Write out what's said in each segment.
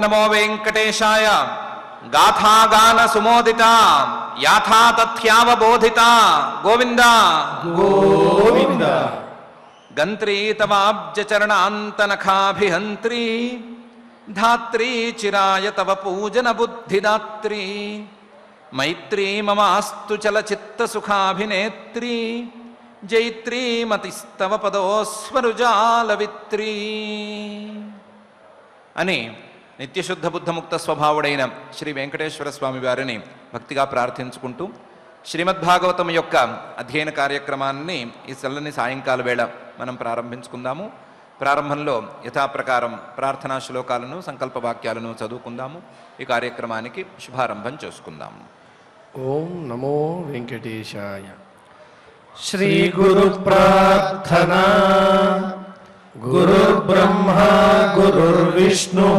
నమో వెంకటేశాయ గాథాగాన సుమోదిత యాథా తథ్యావబోధిత గోవింద గోవింద గంత్రీ తవాబ్జచరణాంతనఖాభిహంత్రీ ధాత్రీ చిరాయ తవ పూజన బుద్ధిదాత్రీ మైత్రీ మమాస్తు చలచిత్తసుఖాభినేత్రీ జైత్రీ మతిస్తవ పదోస్వరుజాలవిత్రీ అని నిత్యశుద్ధ బుద్ధముక్త స్వభావుడైన శ్రీ వెంకటేశ్వర స్వామి వారిని భక్తిగా ప్రార్థించుకుంటూ శ్రీమద్భాగవతం యొక్క అధ్యయన కార్యక్రమాన్ని ఈ చల్లని సాయంకాల వేళ మనం ప్రారంభించుకుందాము ప్రారంభంలో యథాప్రకారం ప్రార్థనా శ్లోకాలను సంకల్ప వాక్యాలను చదువుకుందాము ఈ కార్యక్రమానికి శుభారంభం చేసుకుందాము ఓం నమో వెంకటేశాయ శ్రీ గురు ప్రార్థనా గురుర్బ్రహ్మ గురుర్విష్ణు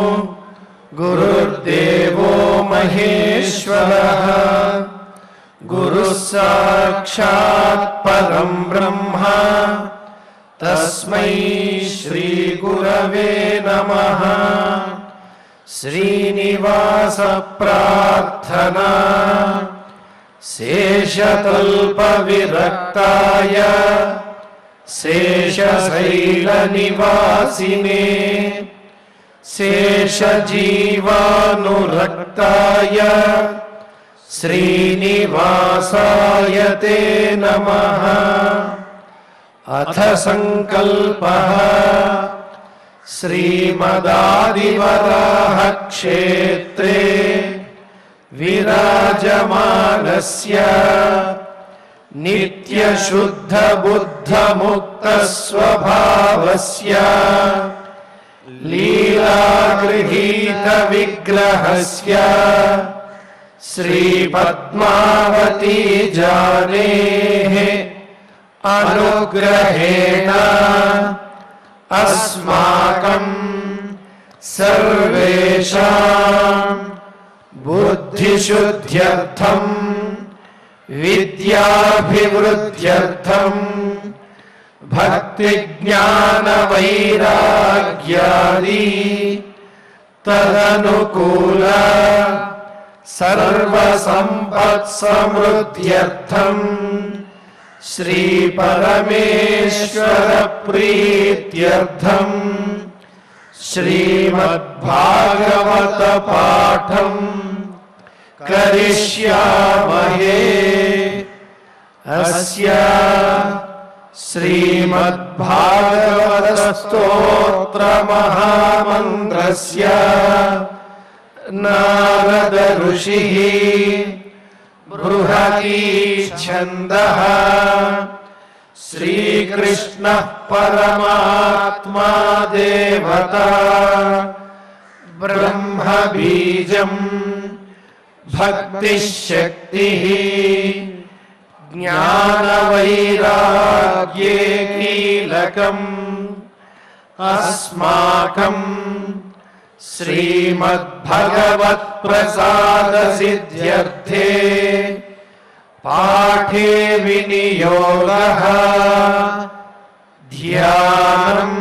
గురుర్దేవో మహేశ్వర గురు సాక్షాత్ పరం బ్రహ్మ తస్మై శ్రీ గురవే నమః శ్రీనివాస ప్రార్థనా శేషతల్ప విరక్తాయ శేషశైల నివాసినే శేషజీవానురక్తాయ శ్రీనివాసాయ తే నమః అథ సంకల్పः श्रीमदादिवराहक्षेत्रे विराजमानस्य नित्यशुद्धबुद्धमुक्तस्वभावस्य लीलागृहीतविग्रहस्य श्रीपद्मावती जानेः अनुग्रहेण अस्माकं सर्वेषां बुद्धिशुद्ध्यर्थं विद्याभिवृद्ध्यर्थं भक्तिज्ञानवैराग्यादि तदनुकूल सर्वसम्पत्समृद्ध्यर्थम् श्रीपरमेश्वरप्रीत्यर्थम् श्रीमद्भागवतपाठम् करिष्यामहे अस्य श्रीमद्भागवतस्तोत्रमहामन्त्रस्य नारद ऋषिः बृहती छन्दः श्रीकृष्णः परमात्मा देवता ब्रह्मबीजम् भक्तिः शक्तिः ज्ञानवैराग्ये कीलकम् अस्माकम् श्रीमद्भगवत्प्रसादसिद्ध्यर्थे पाठे विनियोगः ध्यानम्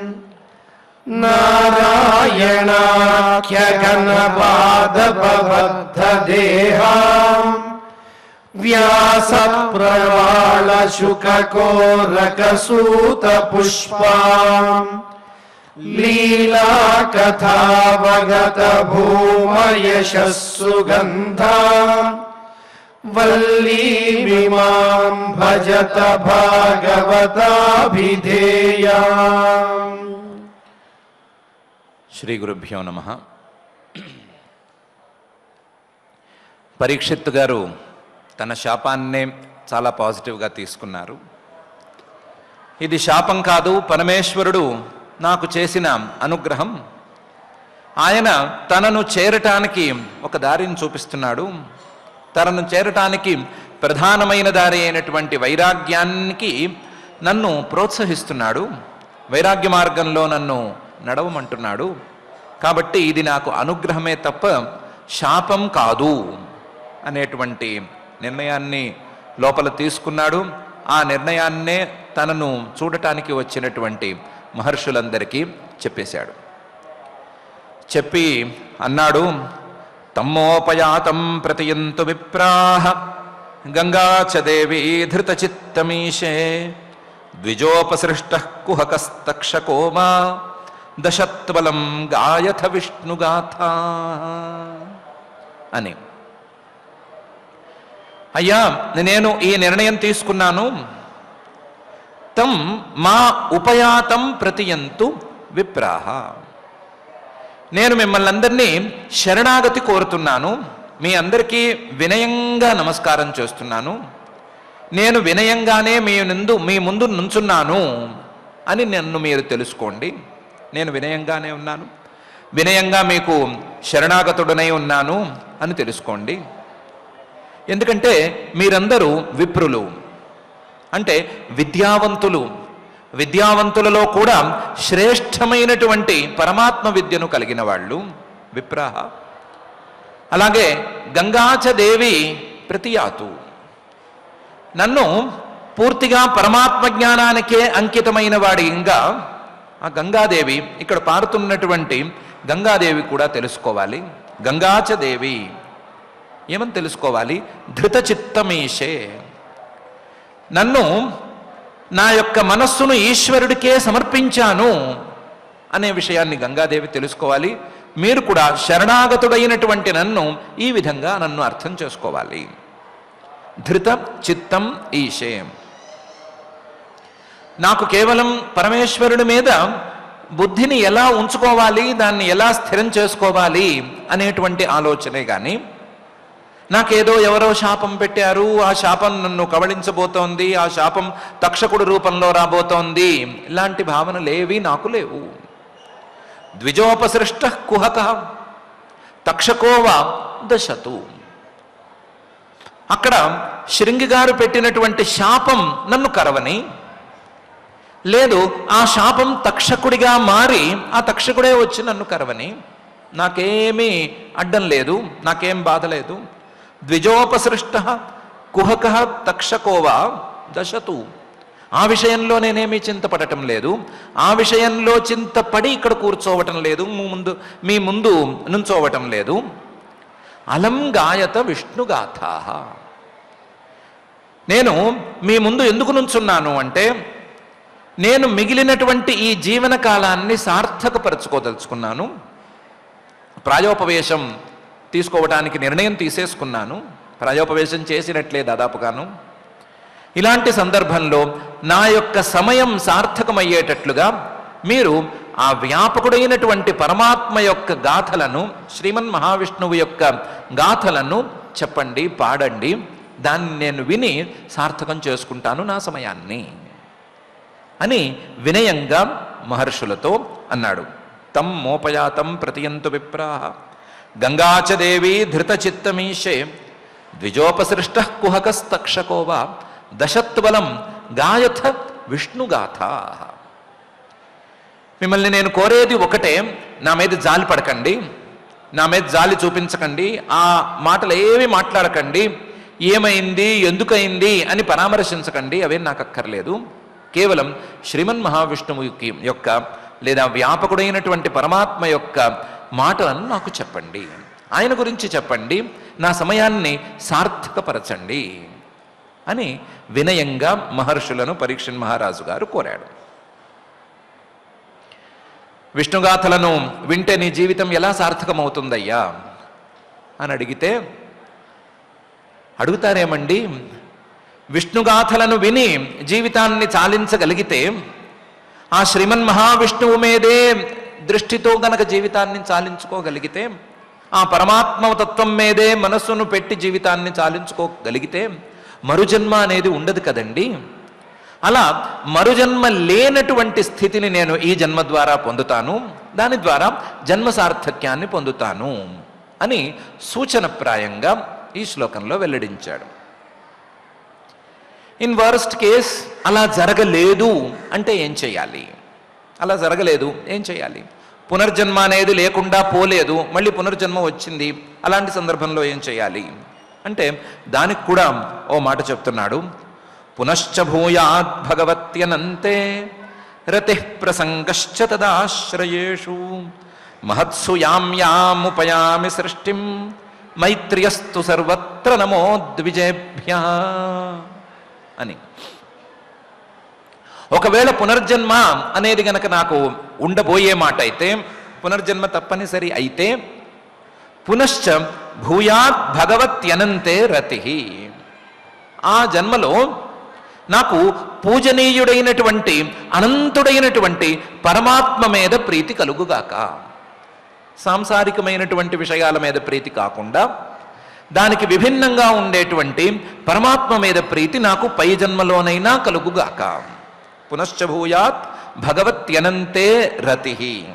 नारायणाख्यगणपादपबद्धदेहा व्यासप्रवालशुककोरकसूतपुष्पाम् लीलाकथावगतभूमयशः सुगन्धा वल्लीमिमां भजत भागवताभिधेया శ్రీ గురుభ్యో నమ పరీక్షిత్ గారు తన శాపాన్నే చాలా పాజిటివ్గా తీసుకున్నారు ఇది శాపం కాదు పరమేశ్వరుడు నాకు చేసిన అనుగ్రహం ఆయన తనను చేరటానికి ఒక దారిని చూపిస్తున్నాడు తనను చేరటానికి ప్రధానమైన దారి అయినటువంటి వైరాగ్యానికి నన్ను ప్రోత్సహిస్తున్నాడు వైరాగ్య మార్గంలో నన్ను నడవమంటున్నాడు కాబట్టి ఇది నాకు అనుగ్రహమే తప్ప శాపం కాదు అనేటువంటి నిర్ణయాన్ని లోపల తీసుకున్నాడు ఆ నిర్ణయాన్నే తనను చూడటానికి వచ్చినటువంటి మహర్షులందరికీ చెప్పేశాడు చెప్పి అన్నాడు తమ్మోపయాతం ప్రతియంతు విప్రాహ గంగా చ దేవి ధృతచిత్తమీశే ద్విజోపసృష్ట కుహకస్తక్షకోమా దశత్వలం గాయథ విష్ణుగాథ అని అయ్యా నేను ఈ నిర్ణయం తీసుకున్నాను తం మా ఉపయాతం ప్రతియంతు విప్రాహ నేను మిమ్మల్ని అందరినీ శరణాగతి కోరుతున్నాను మీ అందరికీ వినయంగా నమస్కారం చేస్తున్నాను నేను వినయంగానే మీ ముందు మీ ముందు నుంచున్నాను అని నన్ను మీరు తెలుసుకోండి నేను వినయంగానే ఉన్నాను వినయంగా మీకు శరణాగతుడనై ఉన్నాను అని తెలుసుకోండి ఎందుకంటే మీరందరూ విప్రులు అంటే విద్యావంతులు విద్యావంతులలో కూడా శ్రేష్టమైనటువంటి పరమాత్మ విద్యను కలిగిన వాళ్ళు విప్రాహ అలాగే గంగాచ దేవి ప్రతియాతు నన్ను పూర్తిగా పరమాత్మ జ్ఞానానికే అంకితమైన వాడి ఇంకా ఆ గంగాదేవి ఇక్కడ పారుతున్నటువంటి గంగాదేవి కూడా తెలుసుకోవాలి గంగాచ దేవి ఏమని తెలుసుకోవాలి ధృత చిత్తమీషే నన్ను నా యొక్క మనస్సును ఈశ్వరుడికే సమర్పించాను అనే విషయాన్ని గంగాదేవి తెలుసుకోవాలి మీరు కూడా శరణాగతుడైనటువంటి నన్ను ఈ విధంగా నన్ను అర్థం చేసుకోవాలి ధృత చిత్తం ఈశే నాకు కేవలం పరమేశ్వరుడి మీద బుద్ధిని ఎలా ఉంచుకోవాలి దాన్ని ఎలా స్థిరం చేసుకోవాలి అనేటువంటి ఆలోచనే కానీ నాకేదో ఎవరో శాపం పెట్టారు ఆ శాపం నన్ను కబళించబోతోంది ఆ శాపం తక్షకుడు రూపంలో రాబోతోంది ఇలాంటి భావనలేవి నాకు లేవు ద్విజోపసృష్ట కుహక తక్షకోవా దశతు అక్కడ శృంగి గారు పెట్టినటువంటి శాపం నన్ను కరవని లేదు ఆ శాపం తక్షకుడిగా మారి ఆ తక్షకుడే వచ్చి నన్ను కరవని నాకేమీ అడ్డం లేదు నాకేం బాధ లేదు ద్విజోపసృష్ట కుహక తక్షకోవా దశతు ఆ విషయంలో నేనేమీ చింతపడటం లేదు ఆ విషయంలో చింతపడి ఇక్కడ కూర్చోవటం లేదు మీ ముందు మీ ముందు నుంచోవటం లేదు అలం గాయత విష్ణుగాథా నేను మీ ముందు ఎందుకు నుంచున్నాను అంటే నేను మిగిలినటువంటి ఈ జీవన కాలాన్ని సార్థకపరచుకోదలుచుకున్నాను ప్రాయోపవేశం తీసుకోవడానికి నిర్ణయం తీసేసుకున్నాను ప్రాయోపవేశం చేసినట్లే దాదాపుగాను ఇలాంటి సందర్భంలో నా యొక్క సమయం సార్థకమయ్యేటట్లుగా మీరు ఆ వ్యాపకుడైనటువంటి పరమాత్మ యొక్క గాథలను శ్రీమన్ మహావిష్ణువు యొక్క గాథలను చెప్పండి పాడండి దాన్ని నేను విని సార్థకం చేసుకుంటాను నా సమయాన్ని అని వినయంగా మహర్షులతో అన్నాడు తం మోపయాతం ప్రతియంతు విప్రాహ గంగాచ దేవి ధృతచిత్తమీశే ద్విజోపసృష్ట కుహకస్తక్షకోవా దశత్వలం గాయథ విష్ణుగాథ మిమ్మల్ని నేను కోరేది ఒకటే నా మీద జాలి పడకండి నా మీద జాలి చూపించకండి ఆ మాటలు ఏవి మాట్లాడకండి ఏమైంది ఎందుకైంది అని పరామర్శించకండి అవేం నాకు అక్కర్లేదు కేవలం శ్రీమన్ మహావిష్ణువుకి యొక్క లేదా వ్యాపకుడైనటువంటి పరమాత్మ యొక్క మాటలను నాకు చెప్పండి ఆయన గురించి చెప్పండి నా సమయాన్ని సార్థకపరచండి అని వినయంగా మహర్షులను పరీక్షన్ మహారాజు గారు కోరాడు విష్ణుగాథలను వింటే నీ జీవితం ఎలా సార్థకమవుతుందయ్యా అని అడిగితే అడుగుతారేమండి విష్ణుగాథలను విని జీవితాన్ని చాలించగలిగితే ఆ శ్రీమన్ మహావిష్ణువు మీదే దృష్టితో గనక జీవితాన్ని చాలించుకోగలిగితే ఆ పరమాత్మ తత్వం మీదే మనస్సును పెట్టి జీవితాన్ని చాలించుకోగలిగితే మరుజన్మ అనేది ఉండదు కదండి అలా మరుజన్మ లేనటువంటి స్థితిని నేను ఈ జన్మ ద్వారా పొందుతాను దాని ద్వారా జన్మ సార్థక్యాన్ని పొందుతాను అని సూచనప్రాయంగా ఈ శ్లోకంలో వెల్లడించాడు ఇన్ వర్స్ట్ కేస్ అలా జరగలేదు అంటే ఏం చేయాలి అలా జరగలేదు ఏం చేయాలి పునర్జన్మ అనేది లేకుండా పోలేదు మళ్ళీ పునర్జన్మ వచ్చింది అలాంటి సందర్భంలో ఏం చేయాలి అంటే దానికి కూడా ఓ మాట చెప్తున్నాడు పునశ్చ భూయాత్ భగవత్యనంతే రతి ప్రసంగశ్చ తదాశ్రయేషు మహత్సు యాం యాముపయామి సృష్టిం మైత్రియస్తు సర్వత్ర నమో ద్విజేభ్య అని ఒకవేళ పునర్జన్మ అనేది గనక నాకు ఉండబోయే మాట అయితే పునర్జన్మ తప్పనిసరి అయితే పునశ్చ భూయాత్ భగవత్యనంతే రతి ఆ జన్మలో నాకు పూజనీయుడైనటువంటి అనంతుడైనటువంటి పరమాత్మ మీద ప్రీతి కలుగుగాక సాంసారికమైనటువంటి విషయాల మీద ప్రీతి కాకుండా దానికి విభిన్నంగా ఉండేటువంటి పరమాత్మ మీద ప్రీతి నాకు పై జన్మలోనైనా కలుగుగాక పునశ్చ భూయాత్ భగవత్యనంతే రతి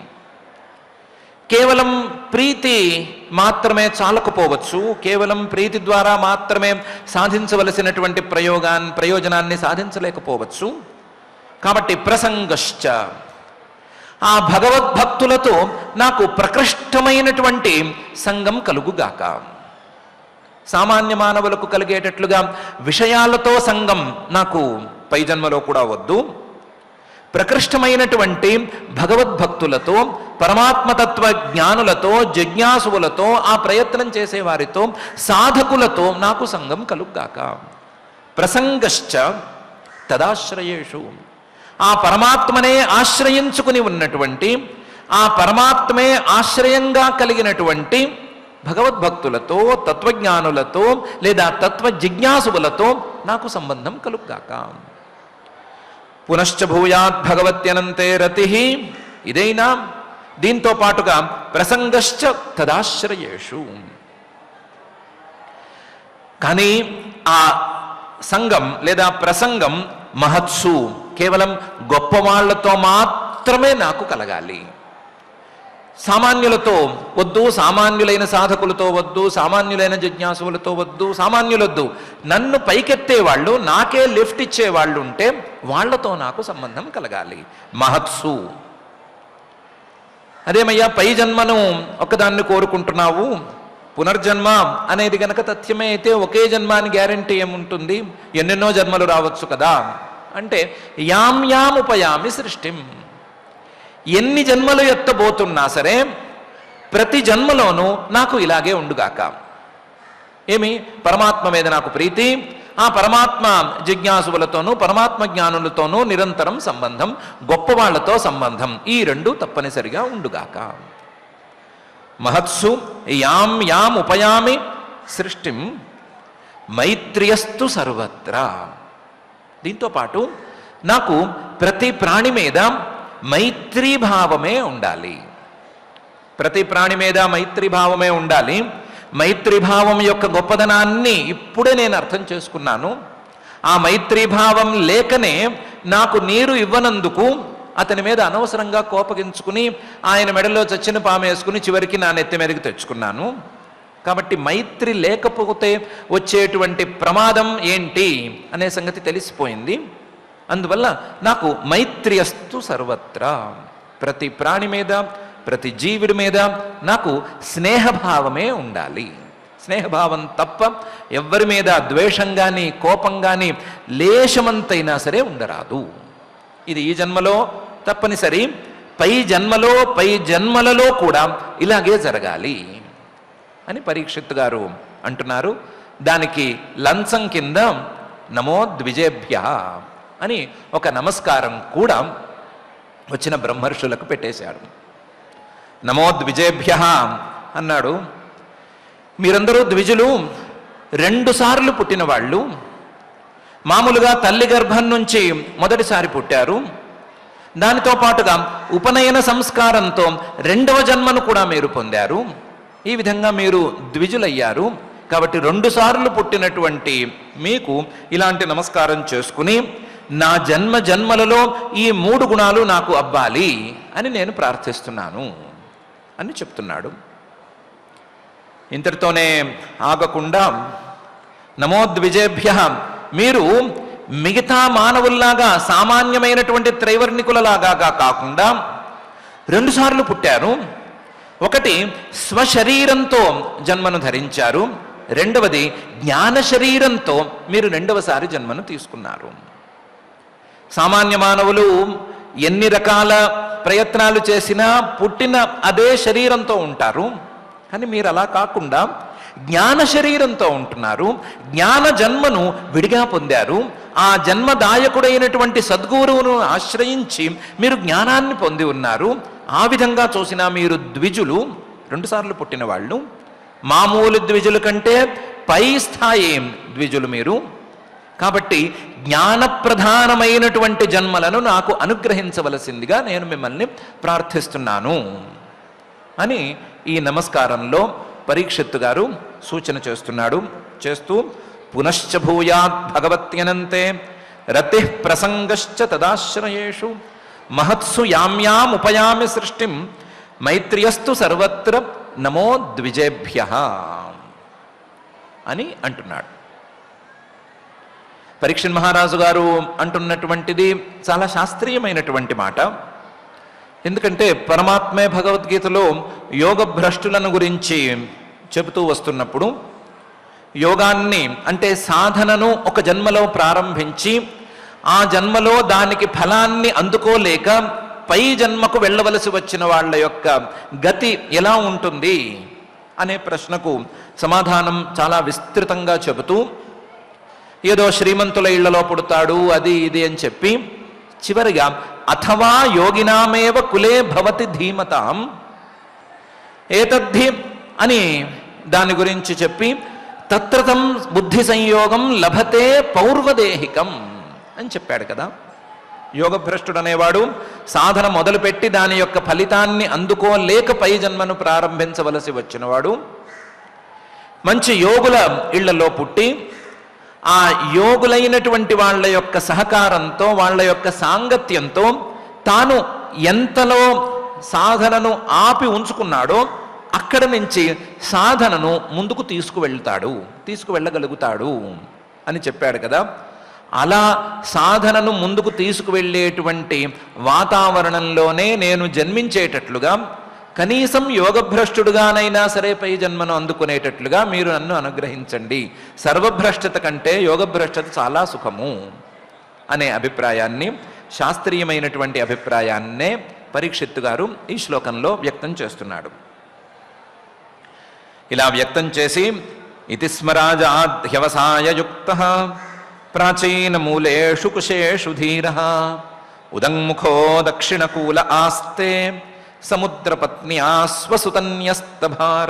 కేవలం ప్రీతి మాత్రమే చాలకపోవచ్చు కేవలం ప్రీతి ద్వారా మాత్రమే సాధించవలసినటువంటి ప్రయోగాన్ ప్రయోజనాన్ని సాధించలేకపోవచ్చు కాబట్టి ప్రసంగశ్చ ఆ భగవద్భక్తులతో నాకు ప్రకృష్టమైనటువంటి సంఘం కలుగుగాక సామాన్య మానవులకు కలిగేటట్లుగా విషయాలతో సంఘం నాకు పై జన్మలో కూడా వద్దు ప్రకృష్టమైనటువంటి భగవద్భక్తులతో పరమాత్మతత్వ జ్ఞానులతో జిజ్ఞాసువులతో ఆ ప్రయత్నం చేసేవారితో సాధకులతో నాకు సంఘం కలుగ్గాక ప్రసంగశ్చ తదాశ్రయేషు ఆ పరమాత్మనే ఆశ్రయించుకుని ఉన్నటువంటి ఆ పరమాత్మే ఆశ్రయంగా కలిగినటువంటి భగవద్భక్తులతో తత్వజ్ఞానులతో లేదా తత్వ జిజ్ఞాసువులతో నాకు సంబంధం కలుగ్గాక పునశ్చ భూయాత్ భగవత్యనంతే రతి ఇదైనా దీంతో పాటుగా ప్రసంగశ్చ తదాశ్రయేషు కానీ ఆ సంఘం లేదా ప్రసంగం మహత్సు కేవలం గొప్పవాళ్లతో మాత్రమే నాకు కలగాలి సామాన్యులతో వద్దు సామాన్యులైన సాధకులతో వద్దు సామాన్యులైన జిజ్ఞాసులతో వద్దు సామాన్యులొద్దు నన్ను పైకెత్తే వాళ్ళు నాకే లిఫ్ట్ ఇచ్చే వాళ్ళు ఉంటే వాళ్ళతో నాకు సంబంధం కలగాలి మహత్సు అదేమయ్యా పై జన్మను ఒకదాన్ని కోరుకుంటున్నావు పునర్జన్మ అనేది గనక తథ్యమే అయితే ఒకే జన్మ అని గ్యారంటీ ఏముంటుంది ఎన్నెన్నో జన్మలు రావచ్చు కదా అంటే యాం యాం ఉపయామి సృష్టిం ఎన్ని జన్మలు ఎత్తబోతున్నా సరే ప్రతి జన్మలోనూ నాకు ఇలాగే ఉండుగాక ఏమి పరమాత్మ మీద నాకు ప్రీతి ఆ పరమాత్మ జిజ్ఞాసువులతోనూ పరమాత్మ జ్ఞానులతోనూ నిరంతరం సంబంధం గొప్పవాళ్లతో సంబంధం ఈ రెండు తప్పనిసరిగా ఉండుగాక మహత్సు యాం యాం ఉపయామి సృష్టిం మైత్రియస్తు సర్వత్రా దీంతో పాటు నాకు ప్రతి ప్రాణి మీద మైత్రీభావమే ఉండాలి ప్రతి ప్రాణి మీద మైత్రీభావమే ఉండాలి మైత్రీభావం యొక్క గొప్పదనాన్ని ఇప్పుడే నేను అర్థం చేసుకున్నాను ఆ మైత్రీభావం లేకనే నాకు నీరు ఇవ్వనందుకు అతని మీద అనవసరంగా కోపగించుకుని ఆయన మెడలో చచ్చిన పామేసుకుని చివరికి నా నెత్తి మీదకి తెచ్చుకున్నాను కాబట్టి మైత్రి లేకపోతే వచ్చేటువంటి ప్రమాదం ఏంటి అనే సంగతి తెలిసిపోయింది అందువల్ల నాకు మైత్రియస్తు సర్వత్రా ప్రతి ప్రాణి మీద ప్రతి జీవుడి మీద నాకు స్నేహభావమే ఉండాలి స్నేహభావం తప్ప ఎవ్వరి మీద ద్వేషం కానీ కోపం కానీ లేశమంతైనా సరే ఉండరాదు ఇది ఈ జన్మలో తప్పనిసరి పై జన్మలో పై జన్మలలో కూడా ఇలాగే జరగాలి అని పరీక్షిత్ గారు అంటున్నారు దానికి లంచం కింద నమో ద్విజేభ్య అని ఒక నమస్కారం కూడా వచ్చిన బ్రహ్మర్షులకు పెట్టేశాడు నమో ద్విజేభ్య అన్నాడు మీరందరూ ద్విజులు రెండు సార్లు పుట్టిన వాళ్ళు మామూలుగా తల్లి గర్భం నుంచి మొదటిసారి పుట్టారు దానితో పాటుగా ఉపనయన సంస్కారంతో రెండవ జన్మను కూడా మీరు పొందారు ఈ విధంగా మీరు ద్విజులయ్యారు కాబట్టి రెండు సార్లు పుట్టినటువంటి మీకు ఇలాంటి నమస్కారం చేసుకుని నా జన్మ జన్మలలో ఈ మూడు గుణాలు నాకు అవ్వాలి అని నేను ప్రార్థిస్తున్నాను అని చెప్తున్నాడు ఇంతటితోనే ఆగకుండా నమోద్విజేభ్య మీరు మిగతా మానవుల్లాగా సామాన్యమైనటువంటి త్రైవర్ణికులలాగా కాకుండా రెండుసార్లు పుట్టారు ఒకటి స్వశరీరంతో జన్మను ధరించారు రెండవది జ్ఞాన శరీరంతో మీరు రెండవసారి జన్మను తీసుకున్నారు సామాన్య మానవులు ఎన్ని రకాల ప్రయత్నాలు చేసినా పుట్టిన అదే శరీరంతో ఉంటారు కానీ మీరు అలా కాకుండా జ్ఞాన శరీరంతో ఉంటున్నారు జ్ఞాన జన్మను విడిగా పొందారు ఆ జన్మదాయకుడైనటువంటి సద్గురువును ఆశ్రయించి మీరు జ్ఞానాన్ని పొంది ఉన్నారు ఆ విధంగా చూసినా మీరు ద్విజులు రెండుసార్లు పుట్టిన వాళ్ళు మామూలు ద్విజుల కంటే పై స్థాయి ద్విజులు మీరు కాబట్టి జ్ఞానప్రధానమైనటువంటి జన్మలను నాకు అనుగ్రహించవలసిందిగా నేను మిమ్మల్ని ప్రార్థిస్తున్నాను అని ఈ నమస్కారంలో పరీక్షిత్తు గారు సూచన చేస్తున్నాడు చేస్తూ పునశ్చ భూయాత్ భగవత్యనంతే రతి ప్రసంగశ్చ తదాశ్రయేషు మహత్సు యామ్యాముపయామి సృష్టిం మైత్రియస్తు సర్వత్ర నమో ద్విజేభ్య అని అంటున్నాడు పరీక్షణ్ మహారాజు గారు అంటున్నటువంటిది చాలా శాస్త్రీయమైనటువంటి మాట ఎందుకంటే పరమాత్మే భగవద్గీతలో యోగ భ్రష్టులను గురించి చెబుతూ వస్తున్నప్పుడు యోగాన్ని అంటే సాధనను ఒక జన్మలో ప్రారంభించి ఆ జన్మలో దానికి ఫలాన్ని అందుకోలేక పై జన్మకు వెళ్ళవలసి వచ్చిన వాళ్ళ యొక్క గతి ఎలా ఉంటుంది అనే ప్రశ్నకు సమాధానం చాలా విస్తృతంగా చెబుతూ ఏదో శ్రీమంతుల ఇళ్లలో పుడతాడు అది ఇది అని చెప్పి చివరిగా అథవా యోగినామేవ కులే భవతి ధీమతాం ఏతద్ధి అని దాని గురించి చెప్పి తత్రతం బుద్ధి సంయోగం లభతే పౌర్వదేహికం అని చెప్పాడు కదా యోగభ్రష్టుడు అనేవాడు సాధన మొదలుపెట్టి దాని యొక్క ఫలితాన్ని అందుకోలేక పై జన్మను ప్రారంభించవలసి వచ్చినవాడు మంచి యోగుల ఇళ్లలో పుట్టి ఆ యోగులైనటువంటి వాళ్ళ యొక్క సహకారంతో వాళ్ళ యొక్క సాంగత్యంతో తాను ఎంతలో సాధనను ఆపి ఉంచుకున్నాడో అక్కడ నుంచి సాధనను ముందుకు తీసుకువెళ్తాడు తీసుకువెళ్ళగలుగుతాడు అని చెప్పాడు కదా అలా సాధనను ముందుకు తీసుకువెళ్ళేటువంటి వాతావరణంలోనే నేను జన్మించేటట్లుగా కనీసం యోగభ్రష్టుడుగానైనా సరే పై జన్మను అందుకునేటట్లుగా మీరు నన్ను అనుగ్రహించండి సర్వభ్రష్టత కంటే యోగభ్రష్టత చాలా సుఖము అనే అభిప్రాయాన్ని శాస్త్రీయమైనటువంటి అభిప్రాయాన్నే పరీక్షిత్తు గారు ఈ శ్లోకంలో వ్యక్తం చేస్తున్నాడు ఇలా వ్యక్తం చేసి ఇతి స్మరాజాధ్యవసాయయుక్త ప్రాచీన మూలేషు కుశేషు ధీర ఉదంముఖో దక్షిణకూల ఆస్తే సముద్రపత్న్యా స్వసుతన్యస్తభార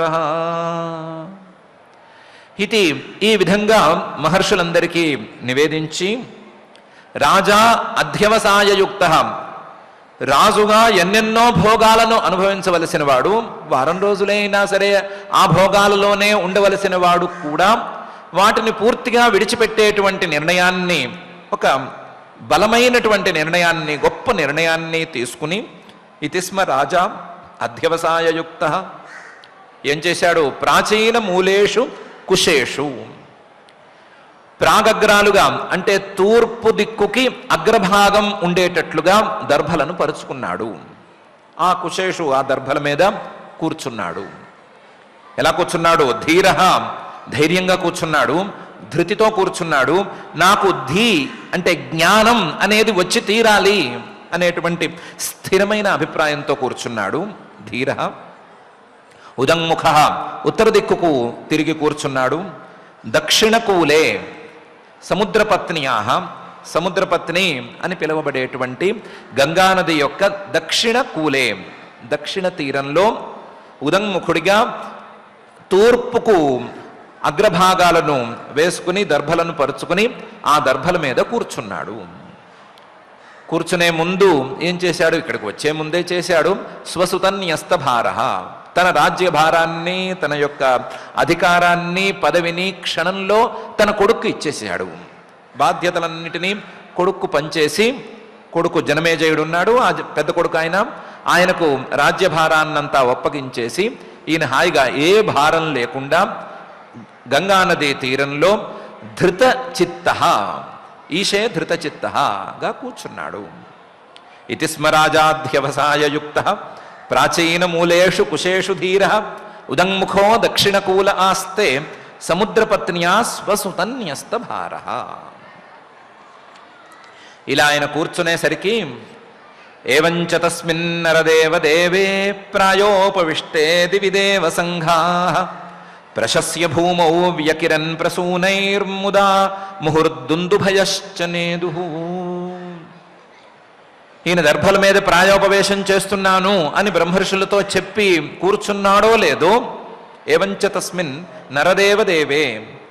ఇది ఈ విధంగా మహర్షులందరికీ నివేదించి రాజా అధ్యవసాయయుక్త రాజుగా ఎన్నెన్నో భోగాలను అనుభవించవలసిన వాడు వారం రోజులైనా సరే ఆ భోగాలలోనే ఉండవలసిన వాడు కూడా వాటిని పూర్తిగా విడిచిపెట్టేటువంటి నిర్ణయాన్ని ఒక బలమైనటువంటి నిర్ణయాన్ని గొప్ప నిర్ణయాన్ని తీసుకుని ఇతిస్మ రాజా అధ్యవసాయయుక్త ఏం చేశాడు ప్రాచీన మూలేషు కుశేషు ప్రాగగ్రాలుగా అంటే తూర్పు దిక్కుకి అగ్రభాగం ఉండేటట్లుగా దర్భలను పరుచుకున్నాడు ఆ కుశేషు ఆ దర్భల మీద కూర్చున్నాడు ఎలా కూర్చున్నాడు ధీర ధైర్యంగా కూర్చున్నాడు ధృతితో కూర్చున్నాడు నాకు ధీ అంటే జ్ఞానం అనేది వచ్చి తీరాలి అనేటువంటి స్థిరమైన అభిప్రాయంతో కూర్చున్నాడు ధీర ఉదంముఖ ఉత్తర దిక్కుకు తిరిగి కూర్చున్నాడు దక్షిణకూలే సముద్రపత్నియా సముద్రపత్ని అని పిలువబడేటువంటి గంగానది యొక్క దక్షిణ కూలే దక్షిణ తీరంలో ఉదంముఖుడిగా తూర్పుకు అగ్రభాగాలను వేసుకుని దర్భలను పరుచుకుని ఆ దర్భల మీద కూర్చున్నాడు కూర్చునే ముందు ఏం చేశాడు ఇక్కడికి వచ్చే ముందే చేశాడు స్వసుతన్యస్తభార తన రాజ్య భారాన్ని తన యొక్క అధికారాన్ని పదవిని క్షణంలో తన కొడుకు ఇచ్చేసాడు బాధ్యతలన్నిటినీ కొడుకు పంచేసి కొడుకు జనమేజయుడు ఉన్నాడు ఆ జ- పెద్ద కొడుకు ఆయన ఆయనకు రాజ్యభారాన్నంతా ఒప్పగించేసి ఈయన హాయిగా ఏ భారం లేకుండా గంగానదీ తీరంలో ధృత చిత్త ఈశే ధృత చిత్తగా కూర్చున్నాడు ఇతి స్మరాజాధ్యవసాయయుక్త ప్రాచీన మూలేషు కుశేషు ధీర ఉదంముఖో దక్షిణకూల ఆస్తే సముద్రపత్న్యా స్వసుతన్యస్త భార ఇలా ఆయన కూర్చునేసరికి ఏవంచ తస్మిన్నరదేవ దేవే ప్రాయోపవిష్టే దివి దేవ సంఘా ప్రశస్య భూమౌ వ్యకిరన్ ప్రసూనైర్ముదా ముహుర్దుందుభయశ్చ నేదు ఈయన దర్భల మీద ప్రాయోపవేశం చేస్తున్నాను అని బ్రహ్మర్షులతో చెప్పి కూర్చున్నాడో లేదో ఏవంచ తస్మిన్ నరదేవ దేవే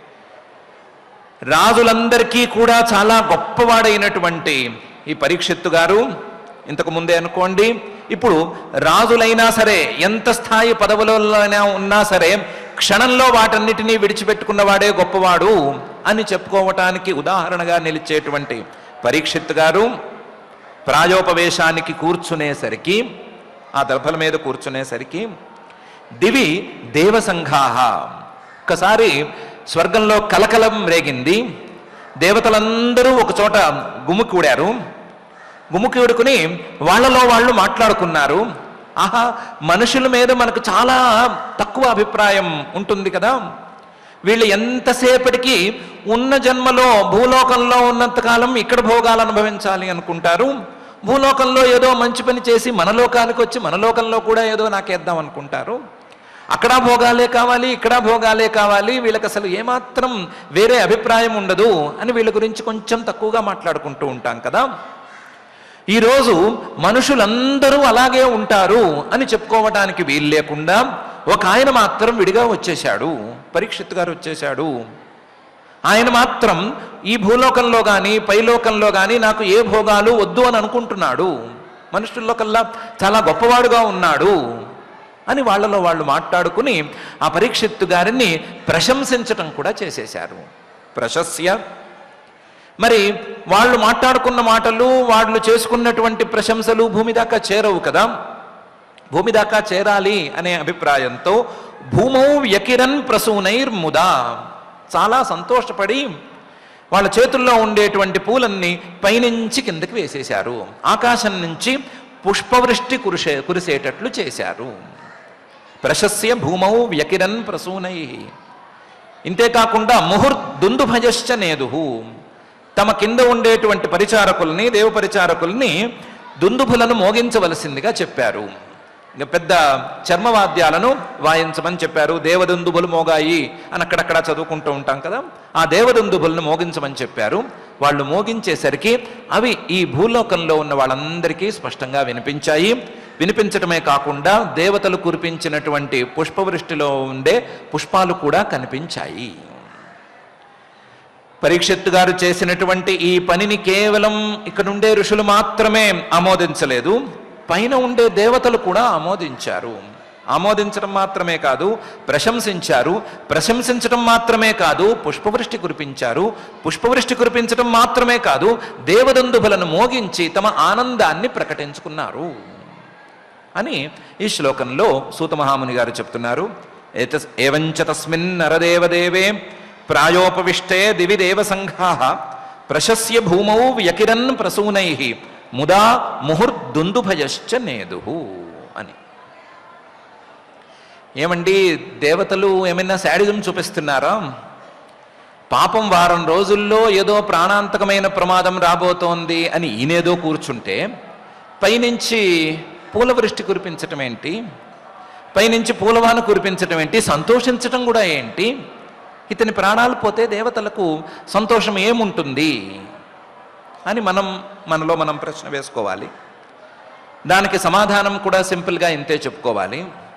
రాజులందరికీ కూడా చాలా గొప్పవాడైనటువంటి ఈ పరీక్షిత్తు గారు ఇంతకు ముందే అనుకోండి ఇప్పుడు రాజులైనా సరే ఎంత స్థాయి పదవులైనా ఉన్నా సరే క్షణంలో వాటన్నిటినీ విడిచిపెట్టుకున్నవాడే గొప్పవాడు అని చెప్పుకోవటానికి ఉదాహరణగా నిలిచేటువంటి పరీక్షిత్ గారు ప్రాయోపవేశానికి కూర్చునేసరికి ఆ దర్భల మీద కూర్చునేసరికి దివి దేవసంఘాహ ఒక్కసారి స్వర్గంలో కలకలం రేగింది దేవతలందరూ ఒక చోట గుమ్ముకూడారు గుమ్ముకూడుకుని వాళ్ళలో వాళ్ళు మాట్లాడుకున్నారు ఆహా మనుషుల మీద మనకు చాలా తక్కువ అభిప్రాయం ఉంటుంది కదా వీళ్ళు ఎంతసేపటికి ఉన్న జన్మలో భూలోకంలో ఉన్నంతకాలం ఇక్కడ భోగాలు అనుభవించాలి అనుకుంటారు భూలోకంలో ఏదో మంచి పని చేసి మన లోకానికి వచ్చి మన లోకంలో కూడా ఏదో నాకేద్దాం అనుకుంటారు అక్కడ భోగాలే కావాలి ఇక్కడ భోగాలే కావాలి వీళ్ళకి అసలు ఏమాత్రం వేరే అభిప్రాయం ఉండదు అని వీళ్ళ గురించి కొంచెం తక్కువగా మాట్లాడుకుంటూ ఉంటాం కదా ఈరోజు మనుషులందరూ అలాగే ఉంటారు అని చెప్పుకోవడానికి వీలు లేకుండా ఒక ఆయన మాత్రం విడిగా వచ్చేశాడు పరీక్షిత్ గారు వచ్చేశాడు ఆయన మాత్రం ఈ భూలోకంలో కానీ పైలోకంలో కానీ నాకు ఏ భోగాలు వద్దు అని అనుకుంటున్నాడు మనుషుల్లో కల్లా చాలా గొప్పవాడుగా ఉన్నాడు అని వాళ్ళలో వాళ్ళు మాట్లాడుకుని ఆ పరీక్షిత్తు గారిని ప్రశంసించటం కూడా చేసేశారు ప్రశస్య మరి వాళ్ళు మాట్లాడుకున్న మాటలు వాళ్ళు చేసుకున్నటువంటి ప్రశంసలు భూమి దాకా చేరవు కదా భూమి దాకా చేరాలి అనే అభిప్రాయంతో భూమౌ వ్యకిరన్ ప్రసూనైర్ముదా చాలా సంతోషపడి వాళ్ళ చేతుల్లో ఉండేటువంటి పూలన్నీ పైనుంచి కిందకి వేసేశారు ఆకాశం నుంచి పుష్పవృష్టి కురిసే కురిసేటట్లు చేశారు ప్రశస్య భూమౌ వ్యకిరన్ ప్రసూనై ఇంతేకాకుండా ముహుర్దుందుభయశ్చ నేదుహు తమ కింద ఉండేటువంటి పరిచారకుల్ని దేవ పరిచారకుల్ని దుందుభులను మోగించవలసిందిగా చెప్పారు ఇంకా పెద్ద చర్మవాద్యాలను వాయించమని చెప్పారు దేవదుందుబులు మోగాయి అని అక్కడక్కడ చదువుకుంటూ ఉంటాం కదా ఆ దేవదుందుబులను మోగించమని చెప్పారు వాళ్ళు మోగించేసరికి అవి ఈ భూలోకంలో ఉన్న వాళ్ళందరికీ స్పష్టంగా వినిపించాయి వినిపించటమే కాకుండా దేవతలు కురిపించినటువంటి పుష్పవృష్టిలో ఉండే పుష్పాలు కూడా కనిపించాయి పరీక్షిత్తు గారు చేసినటువంటి ఈ పనిని కేవలం ఇక్కడ ఉండే ఋషులు మాత్రమే ఆమోదించలేదు పైన ఉండే దేవతలు కూడా ఆమోదించారు ఆమోదించడం మాత్రమే కాదు ప్రశంసించారు ప్రశంసించడం మాత్రమే కాదు పుష్పవృష్టి కురిపించారు పుష్పవృష్టి కురిపించడం మాత్రమే కాదు దేవదందుభులను మోగించి తమ ఆనందాన్ని ప్రకటించుకున్నారు అని ఈ శ్లోకంలో సూతమహాముని గారు చెప్తున్నారు ఏత- ఏవంచ తస్మిన్ నరదేవదేవే ప్రాయోపవిష్టే దివి దేవసంఘా ప్రశస్య భూమౌ వ్యకిరన్ ప్రసూనై ముదా ముహుర్దుందుభయశ్చ నేదు అని ఏమండి దేవతలు ఏమైనా శాడిజం చూపిస్తున్నారా పాపం వారం రోజుల్లో ఏదో ప్రాణాంతకమైన ప్రమాదం రాబోతోంది అని ఈయనేదో కూర్చుంటే పైనుంచి పూలవృష్టి కురిపించటం ఏంటి పైనుంచి పూలవాన కురిపించటం ఏంటి సంతోషించటం కూడా ఏంటి ఇతని ప్రాణాలు పోతే దేవతలకు సంతోషం ఏముంటుంది అని మనం మనలో మనం ప్రశ్న వేసుకోవాలి దానికి సమాధానం కూడా సింపుల్గా ఇంతే చెప్పుకోవాలి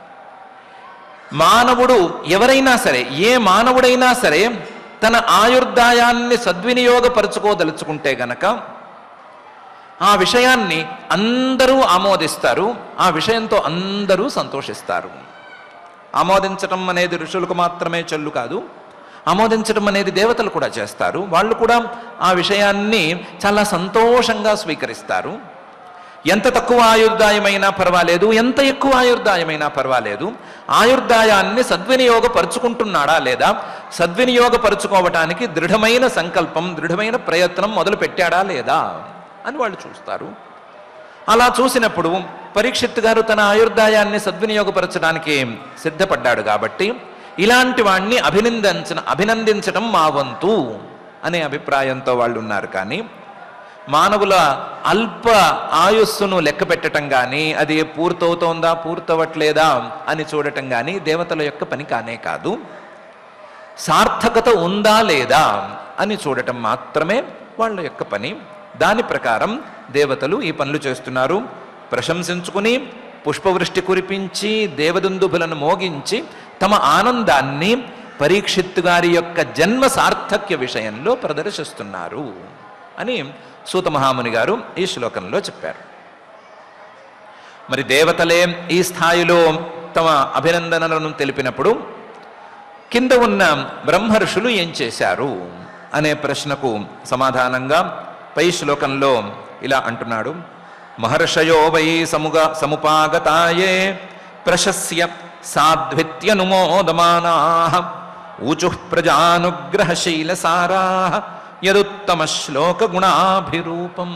మానవుడు ఎవరైనా సరే ఏ మానవుడైనా సరే తన ఆయుర్దాయాన్ని సద్వినియోగపరుచుకోదలుచుకుంటే గనక ఆ విషయాన్ని అందరూ ఆమోదిస్తారు ఆ విషయంతో అందరూ సంతోషిస్తారు ఆమోదించటం అనేది ఋషులకు మాత్రమే చెల్లు కాదు ఆమోదించడం అనేది దేవతలు కూడా చేస్తారు వాళ్ళు కూడా ఆ విషయాన్ని చాలా సంతోషంగా స్వీకరిస్తారు ఎంత తక్కువ ఆయుర్దాయమైనా పర్వాలేదు ఎంత ఎక్కువ ఆయుర్దాయమైనా పర్వాలేదు ఆయుర్దాయాన్ని సద్వినియోగపరుచుకుంటున్నాడా లేదా సద్వినియోగపరుచుకోవటానికి దృఢమైన సంకల్పం దృఢమైన ప్రయత్నం మొదలు పెట్టాడా లేదా అని వాళ్ళు చూస్తారు అలా చూసినప్పుడు పరీక్షిత్ గారు తన ఆయుర్దాయాన్ని సద్వినియోగపరచడానికి సిద్ధపడ్డాడు కాబట్టి ఇలాంటి వాణ్ణి అభినందించ అభినందించడం మా వంతు అనే అభిప్రాయంతో వాళ్ళు ఉన్నారు కానీ మానవుల అల్ప ఆయుస్సును లెక్క పెట్టడం కానీ అది పూర్తవుతోందా పూర్తవట్లేదా అని చూడటం కానీ దేవతల యొక్క పని కానే కాదు సార్థకత ఉందా లేదా అని చూడటం మాత్రమే వాళ్ళ యొక్క పని దాని ప్రకారం దేవతలు ఈ పనులు చేస్తున్నారు ప్రశంసించుకుని పుష్పవృష్టి కురిపించి దేవదుందుభులను మోగించి తమ ఆనందాన్ని పరీక్షిత్తు గారి యొక్క జన్మ సార్థక్య విషయంలో ప్రదర్శిస్తున్నారు అని సూత మహాముని గారు ఈ శ్లోకంలో చెప్పారు మరి దేవతలే ఈ స్థాయిలో తమ అభినందనలను తెలిపినప్పుడు కింద ఉన్న బ్రహ్మర్షులు ఏం చేశారు అనే ప్రశ్నకు సమాధానంగా పై శ్లోకంలో ఇలా అంటున్నాడు మహర్షయో వై సముగ సముపాగతాయే ప్రశస్య సాధ్విత్యనుమోదమానా ఊచు ప్రజానుగ్రహశీలసారా యదుత్తమ శ్లోక గుణాభిరూపం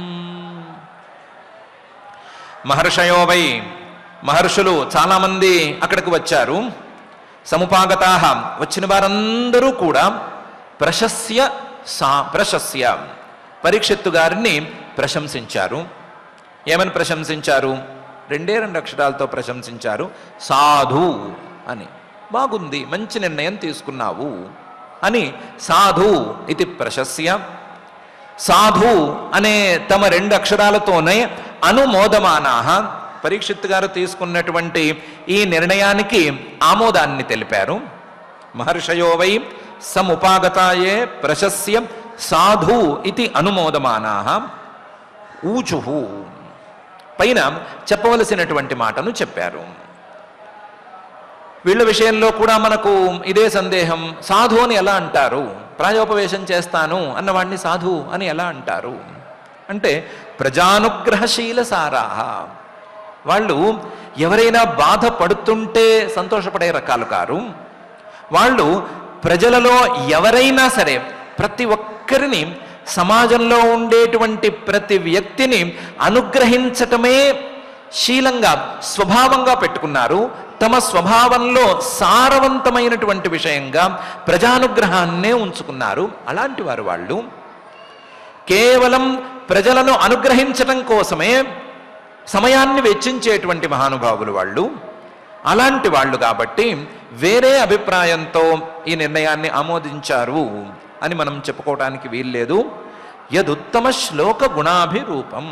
మహర్షయో వై మహర్షులు చాలామంది అక్కడికి వచ్చారు సముపాగతా వచ్చిన వారందరూ కూడా ప్రశస్య సా ప్రశస్య పరీక్షిత్తు గారిని ప్రశంసించారు ఏమని ప్రశంసించారు రెండే రెండు అక్షరాలతో ప్రశంసించారు సాధు అని బాగుంది మంచి నిర్ణయం తీసుకున్నావు అని సాధు ఇది ప్రశస్య సాధు అనే తమ రెండు అక్షరాలతోనే అనుమోదమానాహ పరీక్షిత్ గారు తీసుకున్నటువంటి ఈ నిర్ణయానికి ఆమోదాన్ని తెలిపారు మహర్షయో వై సముపాగతాయే ప్రశస్య సాధు ఇది అనుమోదమానాహ ఊచుహు పైన చెప్పవలసినటువంటి మాటను చెప్పారు వీళ్ళ విషయంలో కూడా మనకు ఇదే సందేహం సాధు అని ఎలా అంటారు ప్రాయోపవేశం చేస్తాను అన్నవాడిని సాధు అని ఎలా అంటారు అంటే ప్రజానుగ్రహశీల సారాహ వాళ్ళు ఎవరైనా బాధపడుతుంటే సంతోషపడే రకాలు కారు వాళ్ళు ప్రజలలో ఎవరైనా సరే ప్రతి ఒక్కరిని సమాజంలో ఉండేటువంటి ప్రతి వ్యక్తిని అనుగ్రహించటమే శీలంగా స్వభావంగా పెట్టుకున్నారు తమ స్వభావంలో సారవంతమైనటువంటి విషయంగా ప్రజానుగ్రహాన్నే ఉంచుకున్నారు అలాంటి వారు వాళ్ళు కేవలం ప్రజలను అనుగ్రహించటం కోసమే సమయాన్ని వెచ్చించేటువంటి మహానుభావులు వాళ్ళు అలాంటి వాళ్ళు కాబట్టి వేరే అభిప్రాయంతో ఈ నిర్ణయాన్ని ఆమోదించారు అని మనం చెప్పుకోవడానికి వీల్లేదు యదుత్తమ శ్లోక గుణాభిరూపం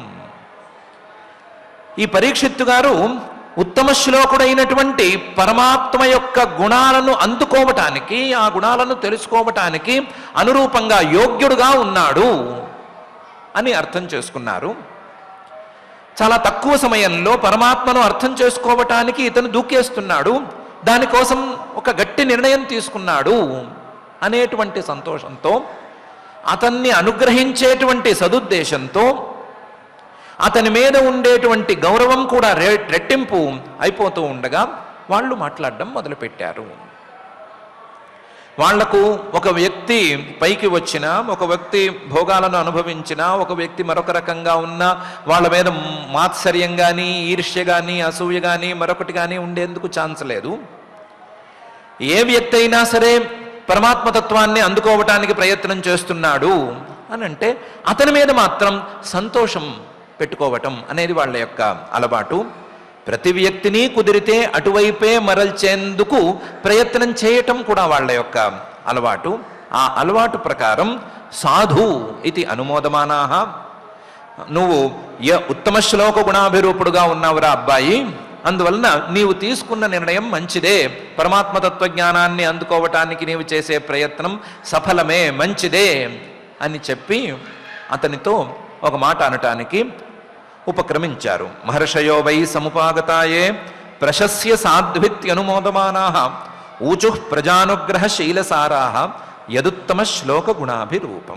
ఈ పరీక్షిత్తు గారు ఉత్తమ శ్లోకుడైనటువంటి పరమాత్మ యొక్క గుణాలను అందుకోవటానికి ఆ గుణాలను తెలుసుకోవటానికి అనురూపంగా యోగ్యుడుగా ఉన్నాడు అని అర్థం చేసుకున్నారు చాలా తక్కువ సమయంలో పరమాత్మను అర్థం చేసుకోవటానికి ఇతను దూకేస్తున్నాడు దానికోసం ఒక గట్టి నిర్ణయం తీసుకున్నాడు అనేటువంటి సంతోషంతో అతన్ని అనుగ్రహించేటువంటి సదుద్దేశంతో అతని మీద ఉండేటువంటి గౌరవం కూడా రె రెట్టింపు అయిపోతూ ఉండగా వాళ్ళు మాట్లాడడం మొదలుపెట్టారు వాళ్లకు ఒక వ్యక్తి పైకి వచ్చినా ఒక వ్యక్తి భోగాలను అనుభవించినా ఒక వ్యక్తి మరొక రకంగా ఉన్నా వాళ్ళ మీద మాత్సర్యం కానీ ఈర్ష్య కానీ అసూయ కానీ మరొకటి కానీ ఉండేందుకు ఛాన్స్ లేదు ఏ వ్యక్తి అయినా సరే పరమాత్మతత్వాన్ని అందుకోవటానికి ప్రయత్నం చేస్తున్నాడు అని అంటే అతని మీద మాత్రం సంతోషం పెట్టుకోవటం అనేది వాళ్ళ యొక్క అలవాటు ప్రతి వ్యక్తిని కుదిరితే అటువైపే మరల్చేందుకు ప్రయత్నం చేయటం కూడా వాళ్ళ యొక్క అలవాటు ఆ అలవాటు ప్రకారం సాధు ఇది అనుమోదమానాహ నువ్వు య ఉత్తమ శ్లోక గుణాభిరూపుడుగా ఉన్నావురా అబ్బాయి అందువలన నీవు తీసుకున్న నిర్ణయం మంచిదే పరమాత్మ తత్వజ్ఞానాన్ని అందుకోవటానికి నీవు చేసే ప్రయత్నం సఫలమే మంచిదే అని చెప్పి అతనితో ఒక మాట అనటానికి ఉపక్రమించారు మహర్షయో వై సముపాగతాయే ప్రశస్య సాధ్విత్యనుమోదమానా ఊచు ప్రజానుగ్రహ శీలసారా యదుత్తమ శ్లోక గుణాభిరూపం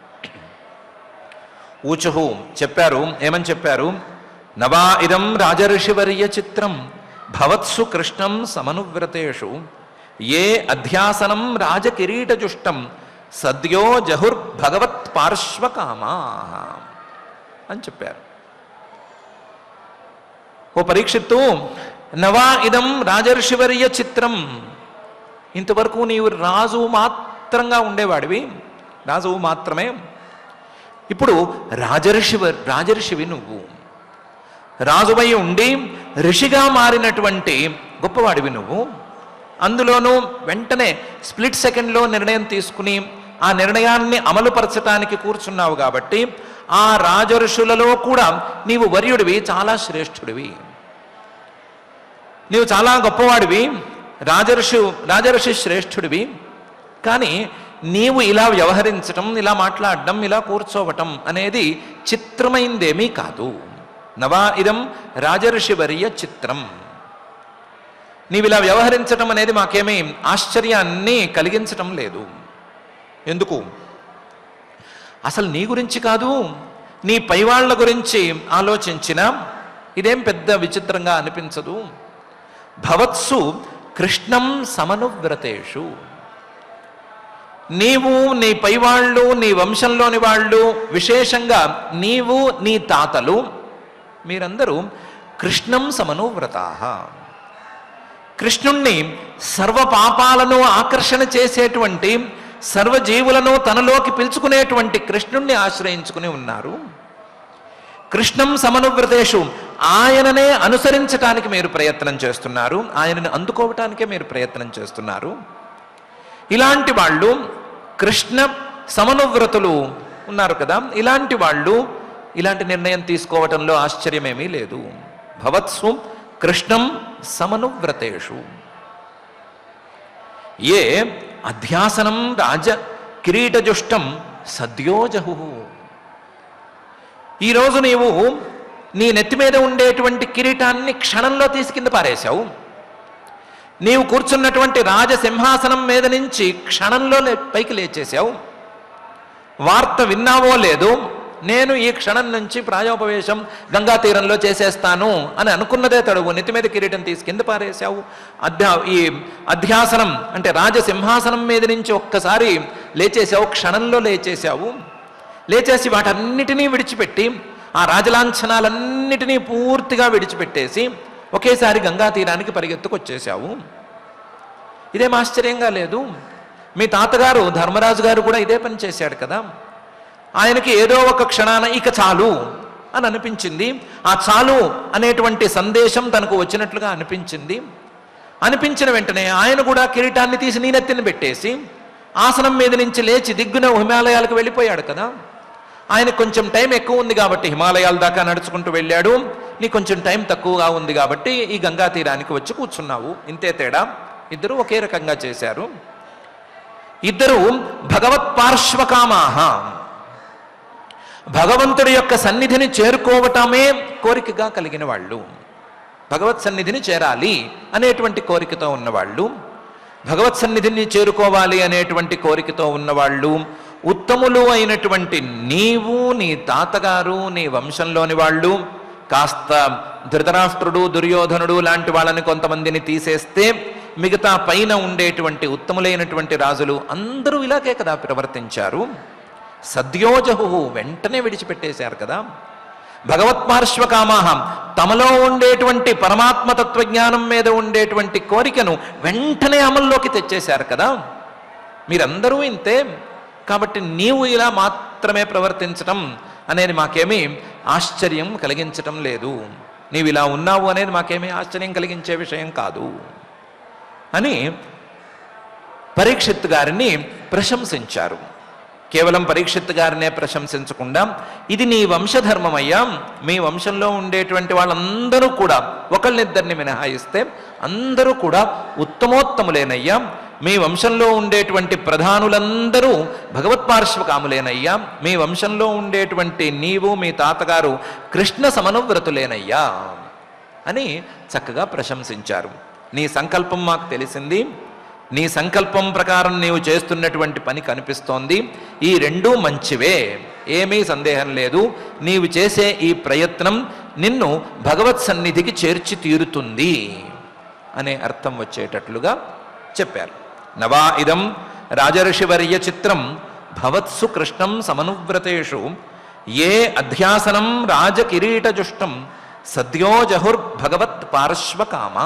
ఊచుహు చెప్పారు ఏమని చెప్పారు నవా ఇదం రాజర్షివర్య చిత్రం భవత్సు కృష్ణం సమనువ్రతేషు ఏ అధ్యాసనం రాజకిరీటజుష్టం సద్యో జహుర్భగవత్ పార్శ్వకామా అని చెప్పారు ఓ పరీక్షిత్తు నవా ఇదం రాజర్షివర్య చిత్రం ఇంతవరకు నీవు రాజు మాత్రంగా ఉండేవాడివి రాజువు మాత్రమే ఇప్పుడు రాజర్షి రాజర్షివి నువ్వు రాజువై ఉండి ఋషిగా మారినటువంటి గొప్పవాడివి నువ్వు అందులోనూ వెంటనే స్ప్లిట్ సెకండ్లో నిర్ణయం తీసుకుని ఆ నిర్ణయాన్ని అమలుపరచటానికి కూర్చున్నావు కాబట్టి ఆ రాజఋషులలో కూడా నీవు వర్యుడివి చాలా శ్రేష్ఠుడివి నీవు చాలా గొప్పవాడివి రాజర్షి రాజర్షి శ్రేష్ఠుడివి కానీ నీవు ఇలా వ్యవహరించటం ఇలా మాట్లాడడం ఇలా కూర్చోవటం అనేది చిత్రమైందేమీ కాదు నవా ఇదం రాజర్షివర్య చిత్రం నీవు ఇలా వ్యవహరించటం అనేది మాకేమీ ఆశ్చర్యాన్ని కలిగించటం లేదు ఎందుకు అసలు నీ గురించి కాదు నీ పైవాళ్ల గురించి ఆలోచించినా ఇదేం పెద్ద విచిత్రంగా అనిపించదు భవత్సు కృష్ణం సమనువ్రతేషు నీవు నీ పైవాళ్ళు నీ వంశంలోని వాళ్ళు విశేషంగా నీవు నీ తాతలు మీరందరూ కృష్ణం సమనువ్రతా కృష్ణుణ్ణి సర్వ పాపాలను ఆకర్షణ చేసేటువంటి సర్వజీవులను తనలోకి పిలుచుకునేటువంటి కృష్ణుణ్ణి ఆశ్రయించుకుని ఉన్నారు కృష్ణం సమనువ్రతేషు ఆయననే అనుసరించటానికి మీరు ప్రయత్నం చేస్తున్నారు ఆయనని అందుకోవటానికే మీరు ప్రయత్నం చేస్తున్నారు ఇలాంటి వాళ్ళు కృష్ణ సమనువ్రతులు ఉన్నారు కదా ఇలాంటి వాళ్ళు ఇలాంటి నిర్ణయం తీసుకోవటంలో ఆశ్చర్యమేమీ లేదు భవత్సు కృష్ణం సమనువ్రతేషు ఏ అధ్యాసనం రాజ కిరీటజుష్టం సద్యోజహు ఈరోజు నీవు నీ నెత్తి మీద ఉండేటువంటి కిరీటాన్ని క్షణంలో తీసి కింద పారేశావు నీవు కూర్చున్నటువంటి రాజసింహాసనం మీద నుంచి క్షణంలో లే- పైకి లేచేశావు వార్త విన్నావో లేదు నేను ఈ క్షణం నుంచి ప్రాయోపవేశం గంగా తీరంలో చేసేస్తాను అని అనుకున్నదే తడువు నెత్తి మీద కిరీటం తీసి కింద పారేశావు అధ్యా ఈ అధ్యాసనం అంటే రాజసింహాసనం మీద నుంచి ఒక్కసారి లేచేశావు క్షణంలో లేచేశావు లేచేసి వాటన్నిటినీ విడిచిపెట్టి ఆ రాజలాంఛనాలన్నిటినీ పూర్తిగా విడిచిపెట్టేసి ఒకేసారి గంగా తీరానికి పరిగెత్తుకొచ్చేశావు ఇదేం ఆశ్చర్యంగా లేదు మీ తాతగారు ధర్మరాజు గారు కూడా ఇదే పని చేశాడు కదా ఆయనకి ఏదో ఒక క్షణాన ఇక చాలు అని అనిపించింది ఆ చాలు అనేటువంటి సందేశం తనకు వచ్చినట్లుగా అనిపించింది అనిపించిన వెంటనే ఆయన కూడా కిరీటాన్ని తీసి నీ నెత్తిన పెట్టేసి ఆసనం మీద నుంచి లేచి దిగ్గున హిమాలయాలకు వెళ్ళిపోయాడు కదా ఆయన కొంచెం టైం ఎక్కువ ఉంది కాబట్టి హిమాలయాల దాకా నడుచుకుంటూ వెళ్ళాడు నీ కొంచెం టైం తక్కువగా ఉంది కాబట్టి ఈ గంగా తీరానికి వచ్చి కూర్చున్నావు ఇంతే తేడా ఇద్దరు ఒకే రకంగా చేశారు ఇద్దరు భగవత్ పార్శ్వకామాహ భగవంతుడి యొక్క సన్నిధిని చేరుకోవటమే కోరికగా కలిగిన వాళ్ళు భగవత్ సన్నిధిని చేరాలి అనేటువంటి కోరికతో ఉన్నవాళ్ళు భగవత్ సన్నిధిని చేరుకోవాలి అనేటువంటి కోరికతో ఉన్నవాళ్ళు ఉత్తములు అయినటువంటి నీవు నీ తాతగారు నీ వంశంలోని వాళ్ళు కాస్త ధృతరాష్ట్రుడు దుర్యోధనుడు లాంటి వాళ్ళని కొంతమందిని తీసేస్తే మిగతా పైన ఉండేటువంటి ఉత్తములైనటువంటి రాజులు అందరూ ఇలాగే కదా ప్రవర్తించారు సద్యోజహు వెంటనే విడిచిపెట్టేశారు కదా భగవత్పార్శ్వకామాహం తమలో ఉండేటువంటి పరమాత్మ తత్వజ్ఞానం మీద ఉండేటువంటి కోరికను వెంటనే అమల్లోకి తెచ్చేశారు కదా మీరందరూ ఇంతే కాబట్టి నీవు ఇలా మాత్రమే ప్రవర్తించటం అనేది మాకేమీ ఆశ్చర్యం కలిగించటం లేదు నీవు ఇలా ఉన్నావు అనేది మాకేమీ ఆశ్చర్యం కలిగించే విషయం కాదు అని పరీక్షిత్ గారిని ప్రశంసించారు కేవలం పరీక్షిత్ గారినే ప్రశంసించకుండా ఇది నీ వంశధర్మమయ్యా మీ వంశంలో ఉండేటువంటి వాళ్ళందరూ కూడా ఒకళ్ళిద్దరిని మినహాయిస్తే అందరూ కూడా ఉత్తమోత్తములేనయ్యా మీ వంశంలో ఉండేటువంటి ప్రధానులందరూ భగవత్పార్శ్వకాములేనయ్యా మీ వంశంలో ఉండేటువంటి నీవు మీ తాతగారు కృష్ణ సమనువ్రతులేనయ్యా అని చక్కగా ప్రశంసించారు నీ సంకల్పం మాకు తెలిసింది నీ సంకల్పం ప్రకారం నీవు చేస్తున్నటువంటి పని కనిపిస్తోంది ఈ రెండూ మంచివే ఏమీ సందేహం లేదు నీవు చేసే ఈ ప్రయత్నం నిన్ను భగవత్ సన్నిధికి చేర్చి తీరుతుంది అనే అర్థం వచ్చేటట్లుగా చెప్పారు నవా ఇదం రాజర్షివర్య చిత్రం భవత్సు కృష్ణం సమనువ్రతేషు ఏ అధ్యాసనం రాజకిరీటజుష్టం సద్యోజహుర్భగవత్ పార్శ్వకామా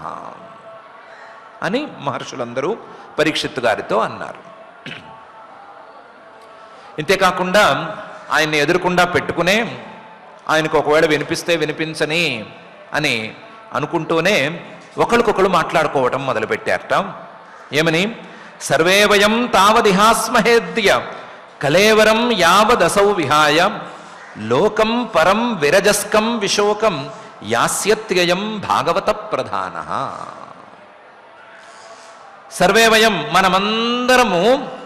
అని మహర్షులందరూ పరీక్షిత్ గారితో అన్నారు ఇంతేకాకుండా ఆయన్ని ఎదురుకుండా పెట్టుకునే ఆయనకు ఒకవేళ వినిపిస్తే వినిపించని అని అనుకుంటూనే ఒకరికొకరు మాట్లాడుకోవటం మొదలుపెట్టారట ఏమని సర్వే వయం తావదిహాస్మహేద్య కలేవరం యావదసౌ విహాయ లోకం పరం విరజస్కం విశోకం యాస్యత్యయం భాగవత ప్రధాన సర్వే వయం మనమందరము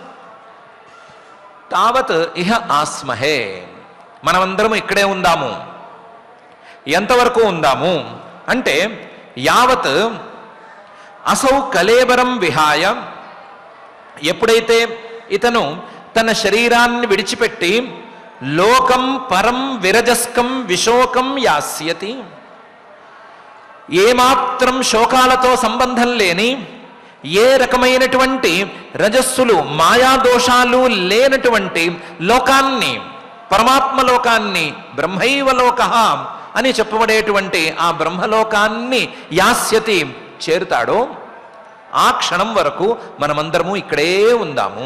తావత్ ఇహ ఆస్మహే మనమందరము ఇక్కడే ఉందాము ఎంతవరకు ఉందాము అంటే యావత్ అసౌ కలేబరం విహాయ ఎప్పుడైతే ఇతను తన శరీరాన్ని విడిచిపెట్టి లోకం పరం విరజస్కం విశోకం యాస్యతి ఏమాత్రం శోకాలతో సంబంధం లేని ఏ రకమైనటువంటి రజస్సులు మాయాదోషాలు లేనటువంటి లోకాన్ని పరమాత్మ లోకాన్ని బ్రహ్మైవ లోక అని చెప్పబడేటువంటి ఆ బ్రహ్మలోకాన్ని యాస్యతి చేరుతాడో ఆ క్షణం వరకు మనమందరము ఇక్కడే ఉందాము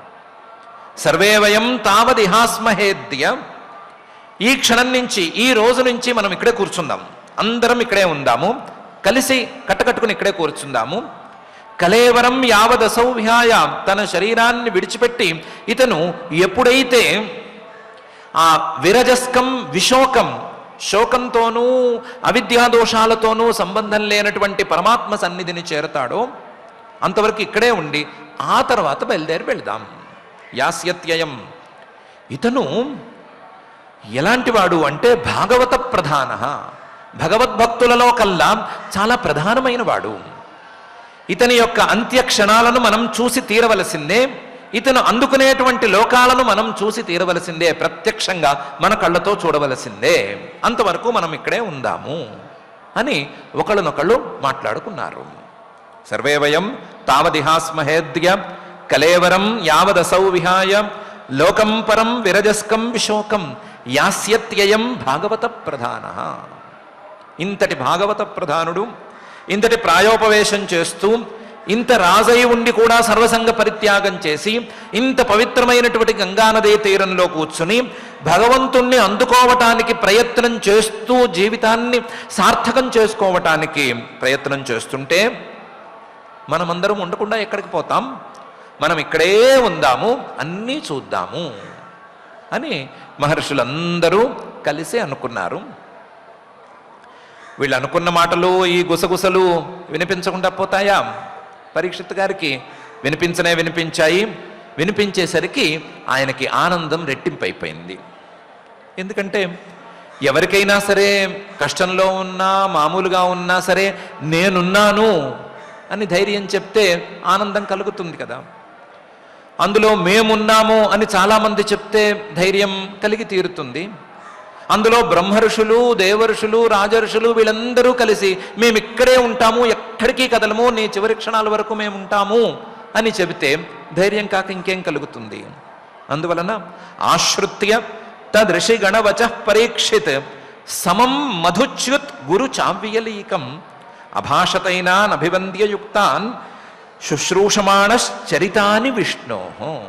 సర్వే వయం తావదిహాస్మహేద్య ఈ క్షణం నుంచి ఈ రోజు నుంచి మనం ఇక్కడే కూర్చుందాం అందరం ఇక్కడే ఉందాము కలిసి కట్టకట్టుకుని ఇక్కడే కూర్చుందాము కలేవరం యావదసౌ విహాయ తన శరీరాన్ని విడిచిపెట్టి ఇతను ఎప్పుడైతే ఆ విరజస్కం విశోకం శోకంతోనూ అవిద్యాదోషాలతోనూ సంబంధం లేనటువంటి పరమాత్మ సన్నిధిని చేరతాడో అంతవరకు ఇక్కడే ఉండి ఆ తర్వాత బయలుదేరి వెళ్దాం యాస్యత్యయం ఇతను ఎలాంటి వాడు అంటే భాగవత ప్రధాన భగవద్భక్తులలో కల్లా చాలా ప్రధానమైన వాడు ఇతని యొక్క అంత్య క్షణాలను మనం చూసి తీరవలసిందే ఇతను అందుకునేటువంటి లోకాలను మనం చూసి తీరవలసిందే ప్రత్యక్షంగా మన కళ్ళతో చూడవలసిందే అంతవరకు మనం ఇక్కడే ఉందాము అని ఒకళ్ళనొకళ్ళు మాట్లాడుకున్నారు సర్వే వయం తావదిహాస్మహేద్య కలేవరం యావదసౌ విహాయ లోకం పరం విరజస్కం విశోకం యాస్యత్యయం భాగవత ప్రధాన ఇంతటి భాగవత ప్రధానుడు ఇంతటి ప్రాయోపవేశం చేస్తూ ఇంత రాజై ఉండి కూడా సర్వసంగ పరిత్యాగం చేసి ఇంత పవిత్రమైనటువంటి గంగానదీ తీరంలో కూర్చుని భగవంతుణ్ణి అందుకోవటానికి ప్రయత్నం చేస్తూ జీవితాన్ని సార్థకం చేసుకోవటానికి ప్రయత్నం చేస్తుంటే మనమందరం ఉండకుండా ఎక్కడికి పోతాం మనం ఇక్కడే ఉందాము అన్నీ చూద్దాము అని మహర్షులందరూ కలిసి అనుకున్నారు వీళ్ళు అనుకున్న మాటలు ఈ గుసగుసలు వినిపించకుండా పోతాయా పరీక్షిత్ గారికి వినిపించనే వినిపించాయి వినిపించేసరికి ఆయనకి ఆనందం రెట్టింపైపోయింది ఎందుకంటే ఎవరికైనా సరే కష్టంలో ఉన్నా మామూలుగా ఉన్నా సరే నేనున్నాను అని ధైర్యం చెప్తే ఆనందం కలుగుతుంది కదా అందులో మేమున్నాము అని చాలామంది చెప్తే ధైర్యం కలిగి తీరుతుంది అందులో బ్రహ్మఋషులు దేవఋషులు రాజఋషులు వీళ్ళందరూ కలిసి మేము ఇక్కడే ఉంటాము ఎక్కడికి కదలము నీ చివరి క్షణాల వరకు మేము ఉంటాము అని చెబితే ధైర్యం కాక ఇంకేం కలుగుతుంది అందువలన ఆశ్రుత్య తదృషి గణవచ పరీక్షిత్ సమం మధుచ్యుత్ గురు చావ్యలీకం అభాషతైనాన్ అభివంద్యయుక్తాన్ శుశ్రూషమాణశ్చరితాని విష్ణో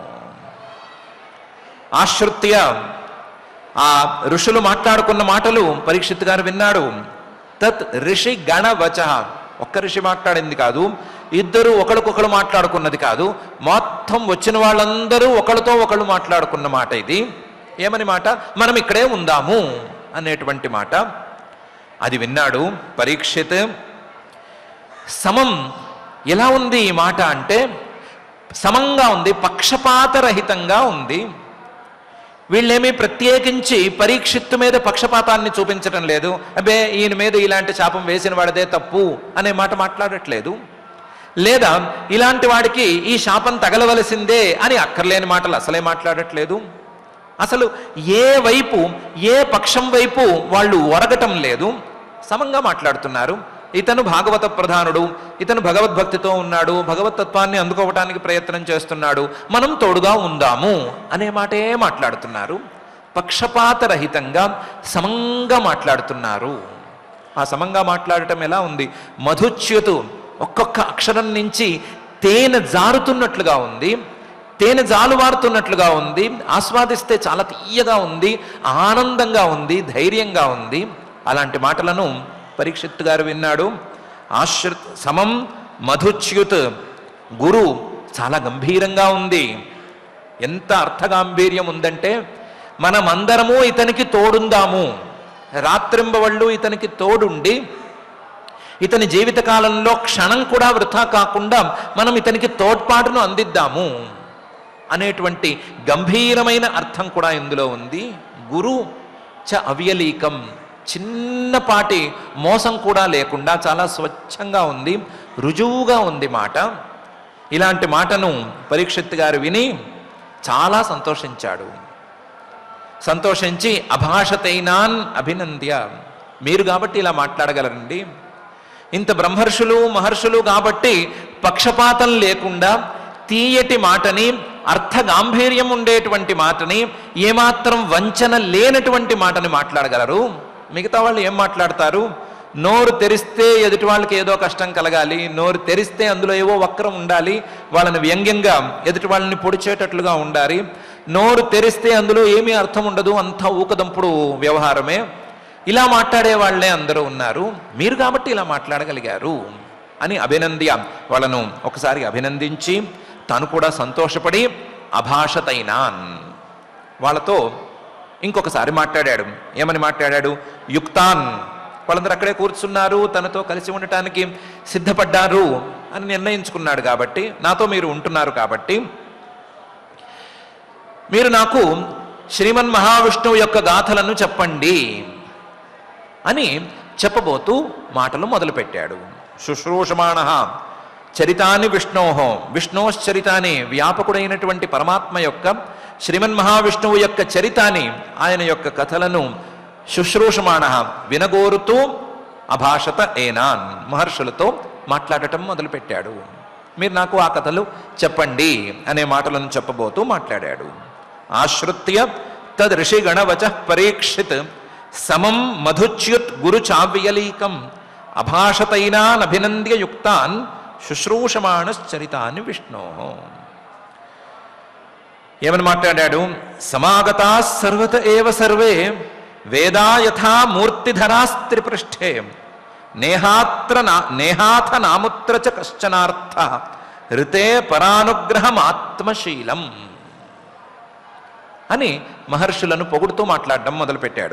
ఆశ్రుత్య ఆ ఋషులు మాట్లాడుకున్న మాటలు పరీక్షిత్ గారు విన్నాడు తత్ ఋషి గణవచ ఒక్క ఋషి మాట్లాడింది కాదు ఇద్దరు ఒకరికొకరు మాట్లాడుకున్నది కాదు మొత్తం వచ్చిన వాళ్ళందరూ ఒకరితో ఒకళ్ళు మాట్లాడుకున్న మాట ఇది ఏమని మాట మనం ఇక్కడే ఉందాము అనేటువంటి మాట అది విన్నాడు పరీక్షిత్ సమం ఎలా ఉంది ఈ మాట అంటే సమంగా ఉంది పక్షపాతరహితంగా ఉంది వీళ్ళేమీ ప్రత్యేకించి పరీక్షిత్తు మీద పక్షపాతాన్ని చూపించడం లేదు అబ్బే ఈయన మీద ఇలాంటి శాపం వేసిన వాడిదే తప్పు అనే మాట మాట్లాడట్లేదు లేదా ఇలాంటి వాడికి ఈ శాపం తగలవలసిందే అని అక్కర్లేని మాటలు అసలే మాట్లాడట్లేదు అసలు ఏ వైపు ఏ పక్షం వైపు వాళ్ళు ఒరగటం లేదు సమంగా మాట్లాడుతున్నారు ఇతను భాగవత ప్రధానుడు ఇతను భగవద్భక్తితో ఉన్నాడు భగవతత్వాన్ని అందుకోవటానికి ప్రయత్నం చేస్తున్నాడు మనం తోడుగా ఉందాము అనే మాటే మాట్లాడుతున్నారు పక్షపాతరహితంగా సమంగా మాట్లాడుతున్నారు ఆ సమంగా మాట్లాడటం ఎలా ఉంది మధుచ్యుతు ఒక్కొక్క అక్షరం నుంచి తేనె జారుతున్నట్లుగా ఉంది తేనె జాలువారుతున్నట్లుగా ఉంది ఆస్వాదిస్తే చాలా తీయగా ఉంది ఆనందంగా ఉంది ధైర్యంగా ఉంది అలాంటి మాటలను పరీక్షిత్ గారు విన్నాడు ఆశ్రిత్ సమం మధుచ్యుత్ గురు చాలా గంభీరంగా ఉంది ఎంత అర్థగాంభీర్యం ఉందంటే మనమందరము ఇతనికి తోడుందాము రాత్రింబవళ్ళు ఇతనికి తోడుండి ఇతని జీవితకాలంలో క్షణం కూడా వృథా కాకుండా మనం ఇతనికి తోడ్పాటును అందిద్దాము అనేటువంటి గంభీరమైన అర్థం కూడా ఇందులో ఉంది గురు చ అవ్యలీకం చిన్నపాటి మోసం కూడా లేకుండా చాలా స్వచ్ఛంగా ఉంది రుజువుగా ఉంది మాట ఇలాంటి మాటను పరీక్షిత్ గారు విని చాలా సంతోషించాడు సంతోషించి అభాషతైనాన్ అభినంద్య మీరు కాబట్టి ఇలా మాట్లాడగలరండి ఇంత బ్రహ్మర్షులు మహర్షులు కాబట్టి పక్షపాతం లేకుండా తీయటి మాటని అర్థ గాంభీర్యం ఉండేటువంటి మాటని ఏమాత్రం వంచన లేనటువంటి మాటని మాట్లాడగలరు మిగతా వాళ్ళు ఏం మాట్లాడతారు నోరు తెరిస్తే ఎదుటి వాళ్ళకి ఏదో కష్టం కలగాలి నోరు తెరిస్తే అందులో ఏవో వక్రం ఉండాలి వాళ్ళని వ్యంగ్యంగా ఎదుటి వాళ్ళని పొడిచేటట్లుగా ఉండాలి నోరు తెరిస్తే అందులో ఏమీ అర్థం ఉండదు అంతా ఊకదంపుడు వ్యవహారమే ఇలా మాట్లాడే వాళ్ళే అందరూ ఉన్నారు మీరు కాబట్టి ఇలా మాట్లాడగలిగారు అని అభినంద్య వాళ్ళను ఒకసారి అభినందించి తను కూడా సంతోషపడి అభాషతైనాన్ వాళ్ళతో ఇంకొకసారి మాట్లాడాడు ఏమని మాట్లాడాడు యుక్తాన్ వాళ్ళందరూ అక్కడే కూర్చున్నారు తనతో కలిసి ఉండటానికి సిద్ధపడ్డారు అని నిర్ణయించుకున్నాడు కాబట్టి నాతో మీరు ఉంటున్నారు కాబట్టి మీరు నాకు శ్రీమన్ మహావిష్ణువు యొక్క గాథలను చెప్పండి అని చెప్పబోతూ మాటలు మొదలుపెట్టాడు శుశ్రూషమాణ చరితాని విష్ణోహో విష్ణోశ్చరితాని వ్యాపకుడైనటువంటి పరమాత్మ యొక్క శ్రీమన్ మహావిష్ణువు యొక్క చరితాని ఆయన యొక్క కథలను శుశ్రూషమాణ వినగోరుతూ అభాషత ఏనాన్ మహర్షులతో మాట్లాడటం మొదలుపెట్టాడు మీరు నాకు ఆ కథలు చెప్పండి అనే మాటలను చెప్పబోతూ మాట్లాడాడు ఆశ్రుత్య తద్ ఋషిగణవచ పరీక్షిత్ సమం మధుచ్యుత్ గురు చావ్యలీకం అభాషతైనానభినంద్య యుక్తాన్ శుశ్రూషమాణశ్చరితాన్ని విష్ణో ఏమని మాట్లాడాడు సమాగతా సర్వత ఏవ సర్వే వేదా యథా మూర్తిధరాస్త్రిపృష్ఠే నేహాత్ర నా నేహాథ నాముత్ర చ కశ్చనార్థ ఋతే పరానుగ్రహం ఆత్మశీలం అని మహర్షులను పొగుడుతూ మాట్లాడడం మొదలుపెట్టాడు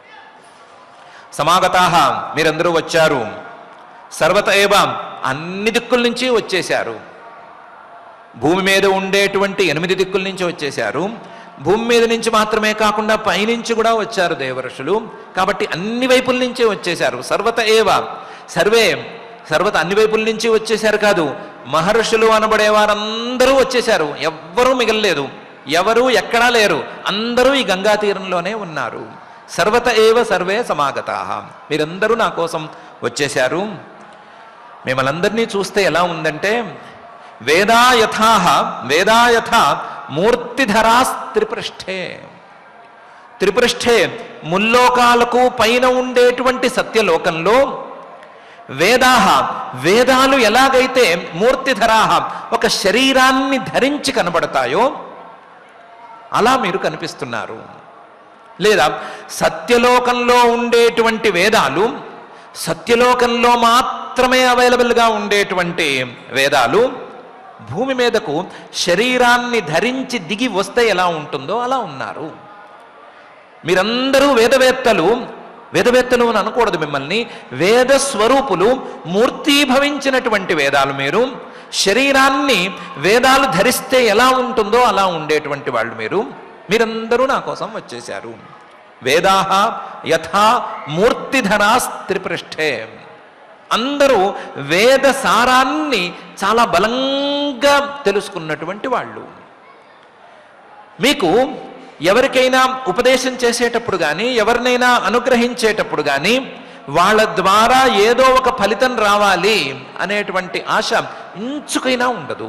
సమాగతాహ మీరందరూ వచ్చారు సర్వత ఏవ అన్ని దిక్కుల నుంచి వచ్చేశారు భూమి మీద ఉండేటువంటి ఎనిమిది దిక్కుల నుంచి వచ్చేశారు భూమి మీద నుంచి మాత్రమే కాకుండా పైనుంచి కూడా వచ్చారు దేవఋషులు కాబట్టి అన్ని వైపుల నుంచి వచ్చేశారు సర్వత ఏవ సర్వే సర్వత అన్ని వైపుల నుంచి వచ్చేశారు కాదు మహర్షులు అనబడే వారందరూ వచ్చేశారు ఎవ్వరూ మిగలలేదు ఎవరు ఎక్కడా లేరు అందరూ ఈ గంగా తీరంలోనే ఉన్నారు సర్వత ఏవ సర్వే సమాగతా మీరందరూ నా కోసం వచ్చేశారు మిమ్మల్ని అందరినీ చూస్తే ఎలా ఉందంటే వేదాయథాహ వేదాయథ మూర్తిధరాస్ త్రిపృష్ఠే త్రిపృష్ఠే ముల్లోకాలకు పైన ఉండేటువంటి సత్యలోకంలో వేదాహ వేదాలు ఎలాగైతే మూర్తిధరాహ ఒక శరీరాన్ని ధరించి కనబడతాయో అలా మీరు కనిపిస్తున్నారు లేదా సత్యలోకంలో ఉండేటువంటి వేదాలు సత్యలోకంలో మాత్రమే అవైలబుల్గా ఉండేటువంటి వేదాలు భూమి మీదకు శరీరాన్ని ధరించి దిగి వస్తే ఎలా ఉంటుందో అలా ఉన్నారు మీరందరూ వేదవేత్తలు వేదవేత్తలు అని అనకూడదు మిమ్మల్ని వేద స్వరూపులు మూర్తీభవించినటువంటి వేదాలు మీరు శరీరాన్ని వేదాలు ధరిస్తే ఎలా ఉంటుందో అలా ఉండేటువంటి వాళ్ళు మీరు మీరందరూ నా కోసం వచ్చేశారు వేదాహ యథా మూర్తిధరాస్ త్రిపృష్ఠే అందరూ వేద సారాన్ని చాలా బలంగా తెలుసుకున్నటువంటి వాళ్ళు మీకు ఎవరికైనా ఉపదేశం చేసేటప్పుడు కానీ ఎవరినైనా అనుగ్రహించేటప్పుడు కానీ వాళ్ళ ద్వారా ఏదో ఒక ఫలితం రావాలి అనేటువంటి ఆశ ఇంచుకైనా ఉండదు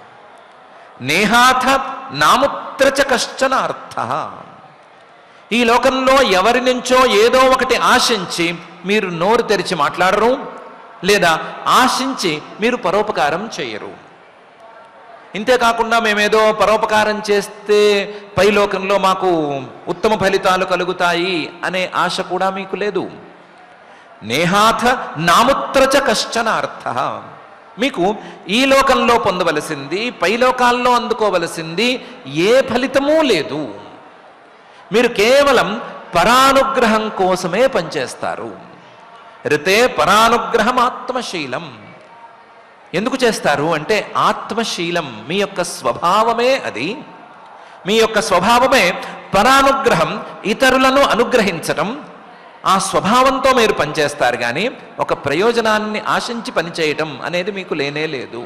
నేహాథ నాముత్రచ కశ్చన అర్థ ఈ లోకంలో ఎవరి నుంచో ఏదో ఒకటి ఆశించి మీరు నోరు తెరిచి మాట్లాడరు లేదా ఆశించి మీరు పరోపకారం చేయరు ఇంతే కాకుండా మేమేదో పరోపకారం చేస్తే పై లోకంలో మాకు ఉత్తమ ఫలితాలు కలుగుతాయి అనే ఆశ కూడా మీకు లేదు నేహాథ నాముత్రచ కశ్చన అర్థ మీకు ఈ లోకంలో పొందవలసింది పై లోకాల్లో అందుకోవలసింది ఏ ఫలితమూ లేదు మీరు కేవలం పరానుగ్రహం కోసమే పనిచేస్తారు రితే పరానుగ్రహం ఆత్మశీలం ఎందుకు చేస్తారు అంటే ఆత్మశీలం మీ యొక్క స్వభావమే అది మీ యొక్క స్వభావమే పరానుగ్రహం ఇతరులను అనుగ్రహించటం ఆ స్వభావంతో మీరు పనిచేస్తారు కానీ ఒక ప్రయోజనాన్ని ఆశించి పనిచేయటం అనేది మీకు లేనే లేదు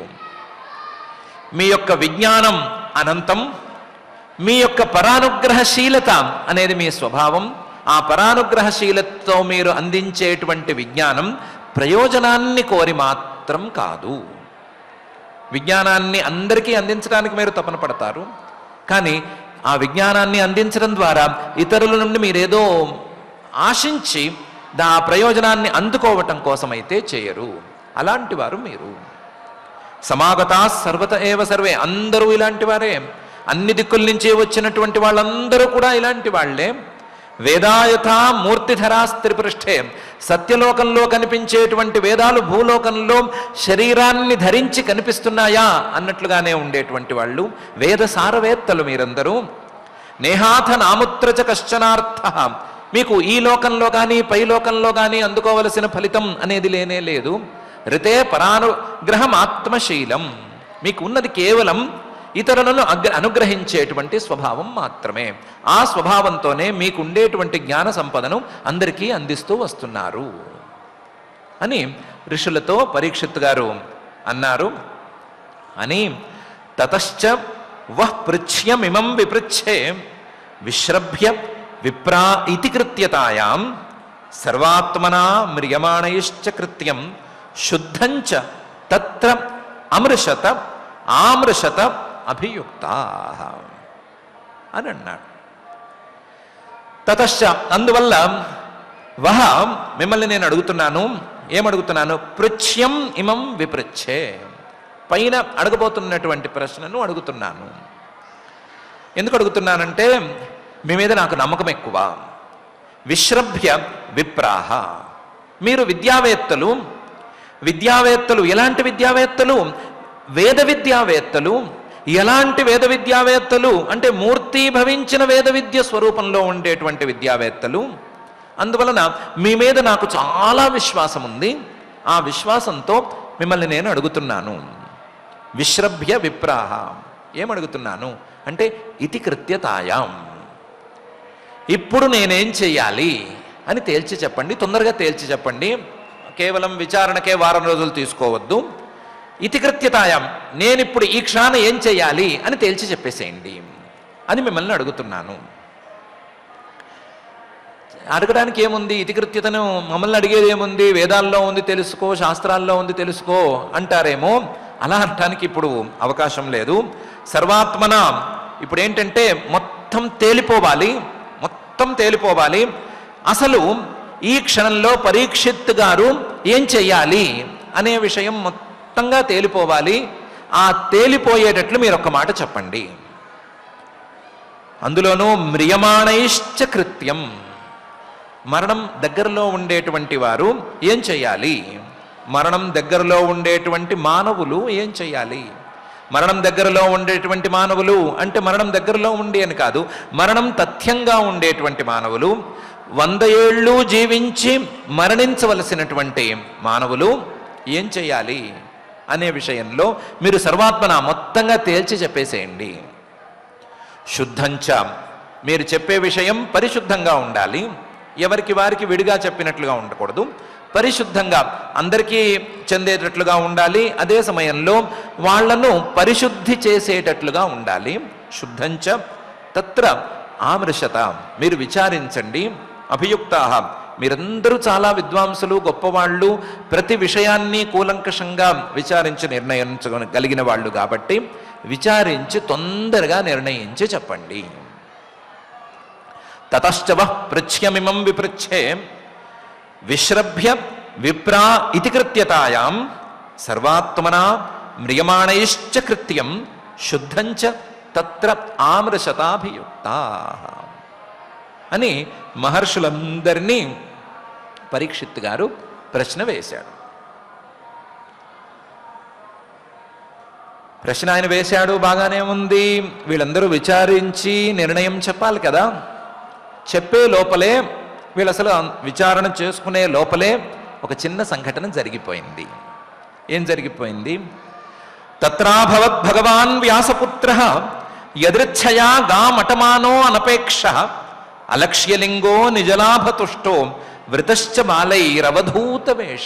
మీ యొక్క విజ్ఞానం అనంతం మీ యొక్క పరానుగ్రహశీలత అనేది మీ స్వభావం ఆ పరానుగ్రహశీలతతో మీరు అందించేటువంటి విజ్ఞానం ప్రయోజనాన్ని కోరి మాత్రం కాదు విజ్ఞానాన్ని అందరికీ అందించడానికి మీరు తపన పడతారు కానీ ఆ విజ్ఞానాన్ని అందించడం ద్వారా ఇతరుల నుండి మీరేదో ఆశించి దా ప్రయోజనాన్ని అందుకోవటం కోసమైతే చేయరు అలాంటి వారు మీరు సమాగతా సర్వత ఏవ సర్వే అందరూ ఇలాంటి వారే అన్ని దిక్కుల నుంచి వచ్చినటువంటి వాళ్ళందరూ కూడా ఇలాంటి వాళ్ళే వేదాయథా మూర్తిధరా త్రిపృష్ఠే సత్యలోకంలో కనిపించేటువంటి వేదాలు భూలోకంలో శరీరాన్ని ధరించి కనిపిస్తున్నాయా అన్నట్లుగానే ఉండేటువంటి వాళ్ళు వేద సారవేత్తలు మీరందరూ నేహాథ నాముత్రచ కశ్చనార్థ మీకు ఈ లోకంలో కానీ పై లోకంలో కానీ అందుకోవలసిన ఫలితం అనేది లేనే లేదు రితే పరానుగ్రహం ఆత్మశీలం మీకు ఉన్నది కేవలం ఇతరులను అగ్ర అనుగ్రహించేటువంటి స్వభావం మాత్రమే ఆ స్వభావంతోనే మీకు ఉండేటువంటి జ్ఞాన సంపదను అందరికీ అందిస్తూ వస్తున్నారు అని ఋషులతో పరీక్షిత్ గారు అన్నారు అని తతశ్చ వహ్ పృచ్ఛ్యమిమం విపృచ్ఛే విశ్రభ్య విప్రా ఇతి కృత్యతాయాం సర్వాత్మనా మ్రియమాణైశ్చ కృత్యం శుద్ధంచ తత్ర అమృషత ఆమృషత అభియుక్త అని అన్నాడు తతశ్చ అందువల్ల వహ మిమ్మల్ని నేను అడుగుతున్నాను ఏమడుగుతున్నాను పృచ్ఛ్యం ఇమం విపృచ్ఛే పైన అడగబోతున్నటువంటి ప్రశ్నను అడుగుతున్నాను ఎందుకు అడుగుతున్నానంటే మీ మీద నాకు నమ్మకం ఎక్కువ విశ్రభ్య విప్రాహ మీరు విద్యావేత్తలు విద్యావేత్తలు ఎలాంటి విద్యావేత్తలు వేద విద్యావేత్తలు ఎలాంటి వేద విద్యావేత్తలు అంటే మూర్తి భవించిన వేద విద్య స్వరూపంలో ఉండేటువంటి విద్యావేత్తలు అందువలన మీ మీద నాకు చాలా విశ్వాసం ఉంది ఆ విశ్వాసంతో మిమ్మల్ని నేను అడుగుతున్నాను విశ్రభ్య విప్రాహ ఏమడుగుతున్నాను అంటే ఇతి కృత్యతాయాం ఇప్పుడు నేనేం చెయ్యాలి అని తేల్చి చెప్పండి తొందరగా తేల్చి చెప్పండి కేవలం విచారణకే వారం రోజులు తీసుకోవద్దు ఇతికృత్యతాయం నేనిప్పుడు ఈ క్షణాన ఏం చెయ్యాలి అని తేల్చి చెప్పేసేయండి అని మిమ్మల్ని అడుగుతున్నాను అడగడానికి ఏముంది ఇతికృత్యతను మమ్మల్ని అడిగేది ఏముంది వేదాల్లో ఉంది తెలుసుకో శాస్త్రాల్లో ఉంది తెలుసుకో అంటారేమో అలా అనటానికి ఇప్పుడు అవకాశం లేదు సర్వాత్మన ఇప్పుడు ఏంటంటే మొత్తం తేలిపోవాలి మొత్తం తేలిపోవాలి అసలు ఈ క్షణంలో పరీక్షిత్ గారు ఏం చెయ్యాలి అనే విషయం మొత్తంగా తేలిపోవాలి ఆ తేలిపోయేటట్లు మీరు ఒక మాట చెప్పండి అందులోనూ మ్రియమాణైశ్చ కృత్యం మరణం దగ్గరలో ఉండేటువంటి వారు ఏం చెయ్యాలి మరణం దగ్గరలో ఉండేటువంటి మానవులు ఏం చెయ్యాలి మరణం దగ్గరలో ఉండేటువంటి మానవులు అంటే మరణం దగ్గరలో ఉండి అని కాదు మరణం తథ్యంగా ఉండేటువంటి మానవులు వంద ఏళ్ళు జీవించి మరణించవలసినటువంటి మానవులు ఏం చేయాలి అనే విషయంలో మీరు సర్వాత్మన మొత్తంగా తేల్చి చెప్పేసేయండి శుద్ధంచ మీరు చెప్పే విషయం పరిశుద్ధంగా ఉండాలి ఎవరికి వారికి విడిగా చెప్పినట్లుగా ఉండకూడదు పరిశుద్ధంగా అందరికీ చెందేటట్లుగా ఉండాలి అదే సమయంలో వాళ్లను పరిశుద్ధి చేసేటట్లుగా ఉండాలి శుద్ధంచ తత్ర ఆమృషత మీరు విచారించండి అభియుక్తా మీరందరూ చాలా విద్వాంసులు గొప్పవాళ్ళు ప్రతి విషయాన్ని కూలంకషంగా విచారించి నిర్ణయించగలిగిన వాళ్ళు కాబట్టి విచారించి తొందరగా నిర్ణయించి చెప్పండి తతశ్చవ పృచ్ఛ్యమిమం విపృచ్ఛే విశ్రభ్య విప్రా ఇతి కృత్యతాయాం సర్వాత్మనా మ్రియమాణైశ్చ కృత్యం శుద్ధంచ తత్ర ఆమ్రశతాభియుక్తా అని మహర్షులందరినీ పరీక్షిత్ గారు ప్రశ్న వేశాడు ప్రశ్న ఆయన వేశాడు బాగానే ఉంది వీళ్ళందరూ విచారించి నిర్ణయం చెప్పాలి కదా చెప్పే లోపలే వీళ్ళు అసలు అం- విచారణ చేసుకునే లోపలే ఒక చిన్న సంఘటన జరిగిపోయింది ఏం జరిగిపోయింది తత్రాభవత్ భగవాన్ వ్యాసపుత్ర యదృచ్ఛయా గామటమానో అనపేక్ష అలక్ష్యలింగో నిజలాభతుష్టో వృతశ్చ బాలైరవధూత వేష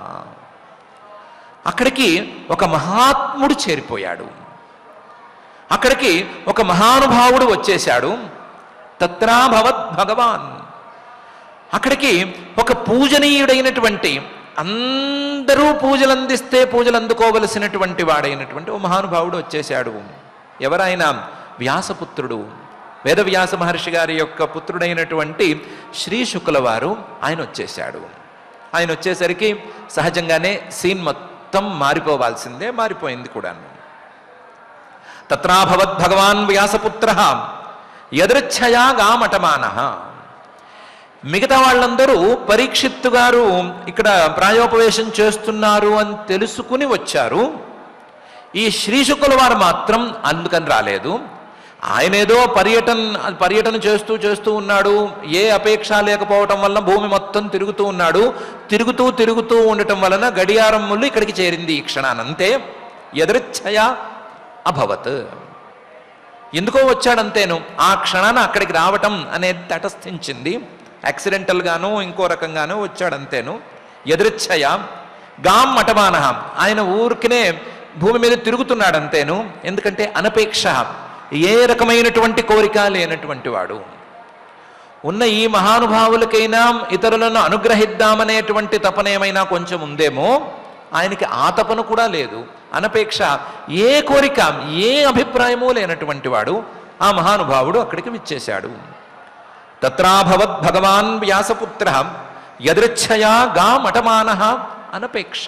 అక్కడికి ఒక మహాత్ముడు చేరిపోయాడు అక్కడికి ఒక మహానుభావుడు వచ్చేశాడు తత్రాభవత్ భగవాన్ అక్కడికి ఒక పూజనీయుడైనటువంటి అందరూ పూజలు అందిస్తే పూజలు అందుకోవలసినటువంటి వాడైనటువంటి ఓ మహానుభావుడు వచ్చేశాడు ఎవరైనా వ్యాసపుత్రుడు వేదవ్యాస మహర్షి గారి యొక్క పుత్రుడైనటువంటి శ్రీ శుక్ల వారు ఆయన వచ్చేశాడు ఆయన వచ్చేసరికి సహజంగానే సీన్ మొత్తం మారిపోవాల్సిందే మారిపోయింది కూడాను తత్రాభవత్ భగవాన్ వ్యాసపుత్ర యదృచ్ఛయా గామటమాన మిగతా వాళ్ళందరూ పరీక్షిత్తు గారు ఇక్కడ ప్రాయోపవేశం చేస్తున్నారు అని తెలుసుకుని వచ్చారు ఈ శ్రీశుకుల వారు మాత్రం అందుకని రాలేదు ఆయన ఏదో పర్యటన పర్యటన చేస్తూ చేస్తూ ఉన్నాడు ఏ అపేక్ష లేకపోవటం వల్ల భూమి మొత్తం తిరుగుతూ ఉన్నాడు తిరుగుతూ తిరుగుతూ ఉండటం వలన గడియారం ముళ్ళు ఇక్కడికి చేరింది ఈ క్షణానంతే ఎదృచ్ఛయ అభవత్ ఎందుకో వచ్చాడంతేను ఆ క్షణాన అక్కడికి రావటం అనేది తటస్థించింది యాక్సిడెంటల్గాను ఇంకో రకంగాను వచ్చాడంతేను ఎదృచ్ఛయ గాం మటమాన ఆయన ఊరికినే భూమి మీద తిరుగుతున్నాడంతేను ఎందుకంటే అనపేక్ష ఏ రకమైనటువంటి కోరిక లేనటువంటి వాడు ఉన్న ఈ మహానుభావులకైనా ఇతరులను అనుగ్రహిద్దామనేటువంటి తపన ఏమైనా కొంచెం ఉందేమో ఆయనకి ఆ తపన కూడా లేదు అనపేక్ష ఏ కోరిక ఏ అభిప్రాయమూ లేనటువంటి వాడు ఆ మహానుభావుడు అక్కడికి విచ్చేశాడు తత్రాభవత్ భగవాన్ వ్యాసపుత్ర యదృచ్ఛయా గా మఠమాన అనపేక్ష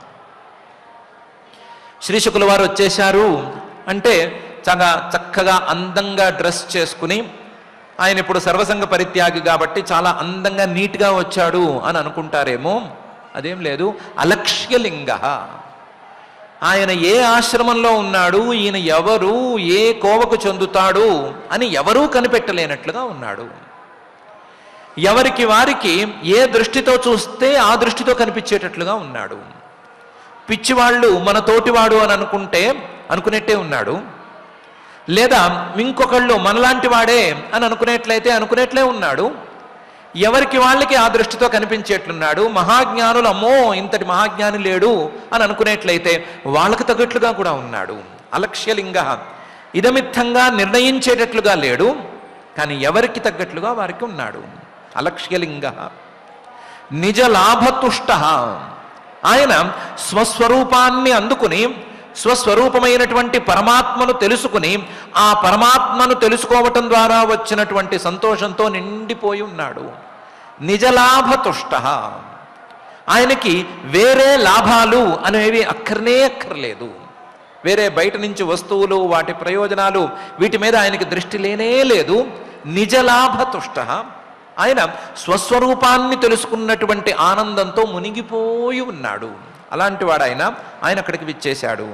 శ్రీశుకుల వారు వచ్చేశారు అంటే చాలా చక్కగా అందంగా డ్రెస్ చేసుకుని ఆయన ఇప్పుడు సర్వసంగ పరిత్యాగి కాబట్టి చాలా అందంగా నీట్గా వచ్చాడు అని అనుకుంటారేమో అదేం లేదు అలక్ష్యలింగ ఆయన ఏ ఆశ్రమంలో ఉన్నాడు ఈయన ఎవరు ఏ కోవకు చెందుతాడు అని ఎవరూ కనిపెట్టలేనట్లుగా ఉన్నాడు ఎవరికి వారికి ఏ దృష్టితో చూస్తే ఆ దృష్టితో కనిపించేటట్లుగా ఉన్నాడు పిచ్చివాళ్ళు మన తోటివాడు అని అనుకుంటే అనుకునేట్టే ఉన్నాడు లేదా ఇంకొకళ్ళు మనలాంటి వాడే అని అనుకునేట్లయితే అనుకునేట్లే ఉన్నాడు ఎవరికి వాళ్ళకి ఆ దృష్టితో కనిపించేట్లున్నాడు మహాజ్ఞానులు అమ్మో ఇంతటి మహాజ్ఞాని లేడు అని అనుకునేట్లయితే వాళ్ళకు తగ్గట్లుగా కూడా ఉన్నాడు అలక్ష్యలింగ ఇదమిత్తంగా నిర్ణయించేటట్లుగా లేడు కానీ ఎవరికి తగ్గట్లుగా వారికి ఉన్నాడు అలక్ష్యలింగ నిజ లాభతుష్ట ఆయన స్వస్వరూపాన్ని అందుకుని స్వస్వరూపమైనటువంటి పరమాత్మను తెలుసుకుని ఆ పరమాత్మను తెలుసుకోవటం ద్వారా వచ్చినటువంటి సంతోషంతో నిండిపోయి ఉన్నాడు నిజలాభతుష్ట ఆయనకి వేరే లాభాలు అనేవి అక్కర్నే అక్కర్లేదు వేరే బయట నుంచి వస్తువులు వాటి ప్రయోజనాలు వీటి మీద ఆయనకి దృష్టి లేనే లేదు నిజలాభతుష్ట ఆయన స్వస్వరూపాన్ని తెలుసుకున్నటువంటి ఆనందంతో మునిగిపోయి ఉన్నాడు అలాంటి వాడు ఆయన ఆయన అక్కడికి విచ్చేశాడు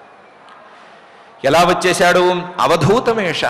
ఎలా వచ్చేశాడు అవధూతమేష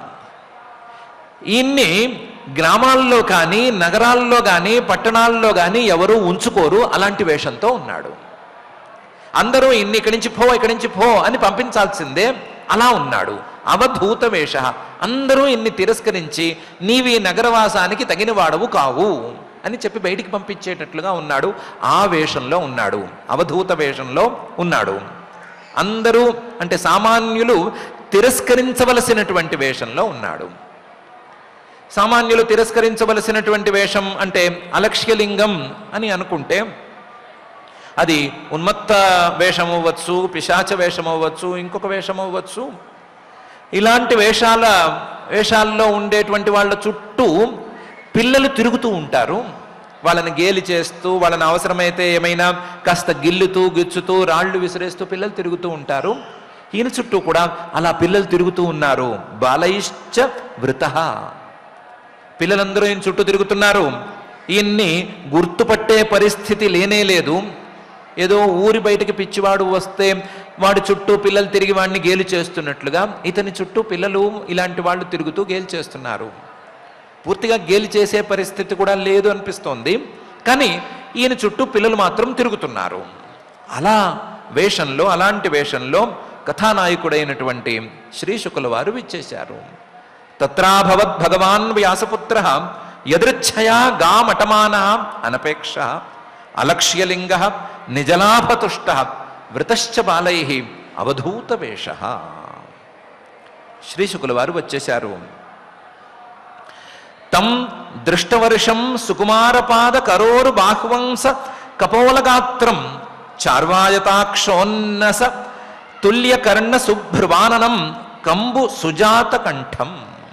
ఈయన్ని గ్రామాల్లో కానీ నగరాల్లో కానీ పట్టణాల్లో కానీ ఎవరూ ఉంచుకోరు అలాంటి వేషంతో ఉన్నాడు అందరూ ఇన్ని ఇక్కడి నుంచి పో ఇక్కడి నుంచి పో అని పంపించాల్సిందే అలా ఉన్నాడు అవధూత వేష అందరూ ఇన్ని తిరస్కరించి నీవి నగరవాసానికి తగిన వాడవు కావు అని చెప్పి బయటికి పంపించేటట్లుగా ఉన్నాడు ఆ వేషంలో ఉన్నాడు అవధూత వేషంలో ఉన్నాడు అందరూ అంటే సామాన్యులు తిరస్కరించవలసినటువంటి వేషంలో ఉన్నాడు సామాన్యులు తిరస్కరించవలసినటువంటి వేషం అంటే అలక్ష్యలింగం అని అనుకుంటే అది ఉన్మత్త వేషం అవ్వచ్చు పిశాచ వేషం అవ్వచ్చు ఇంకొక వేషం అవ్వచ్చు ఇలాంటి వేషాల వేషాల్లో ఉండేటువంటి వాళ్ళ చుట్టూ పిల్లలు తిరుగుతూ ఉంటారు వాళ్ళని గేలి చేస్తూ వాళ్ళని అవసరమైతే ఏమైనా కాస్త గిల్లుతూ గిచ్చుతూ రాళ్ళు విసిరేస్తూ పిల్లలు తిరుగుతూ ఉంటారు ఈయన చుట్టూ కూడా అలా పిల్లలు తిరుగుతూ ఉన్నారు బాలయిశ్చ వృత పిల్లలందరూ ఈయన చుట్టూ తిరుగుతున్నారు ఈయన్ని గుర్తుపట్టే పరిస్థితి లేనే లేదు ఏదో ఊరి బయటికి పిచ్చివాడు వస్తే వాడి చుట్టూ పిల్లలు తిరిగి వాడిని గేలి చేస్తున్నట్లుగా ఇతని చుట్టూ పిల్లలు ఇలాంటి వాళ్ళు తిరుగుతూ గేలి చేస్తున్నారు పూర్తిగా గేలి చేసే పరిస్థితి కూడా లేదు అనిపిస్తోంది కానీ ఈయన చుట్టూ పిల్లలు మాత్రం తిరుగుతున్నారు అలా వేషంలో అలాంటి వేషంలో కథానాయకుడైనటువంటి శ్రీ శుకుల వారు విచ్చేశారు తత్రాభవత్ భగవాన్ వ్యాసపుత్ర యదృచ్ఛయా గామటమాన అనపేక్ష అలక్ష్యలింగ నిజలాభతుష్ట వృతశ్చ బాలై అవధూత వేష శ్రీ శుకుల వారు వచ్చేశారు తం దృష్టవర్షం సుకుమారపాద కరోరు బాహువంస కపోలగాత్రం చార్వాయతాక్షోన్నస తుల్యకర్ణ సుభ్రువాననం కంబు సుజాత కంఠం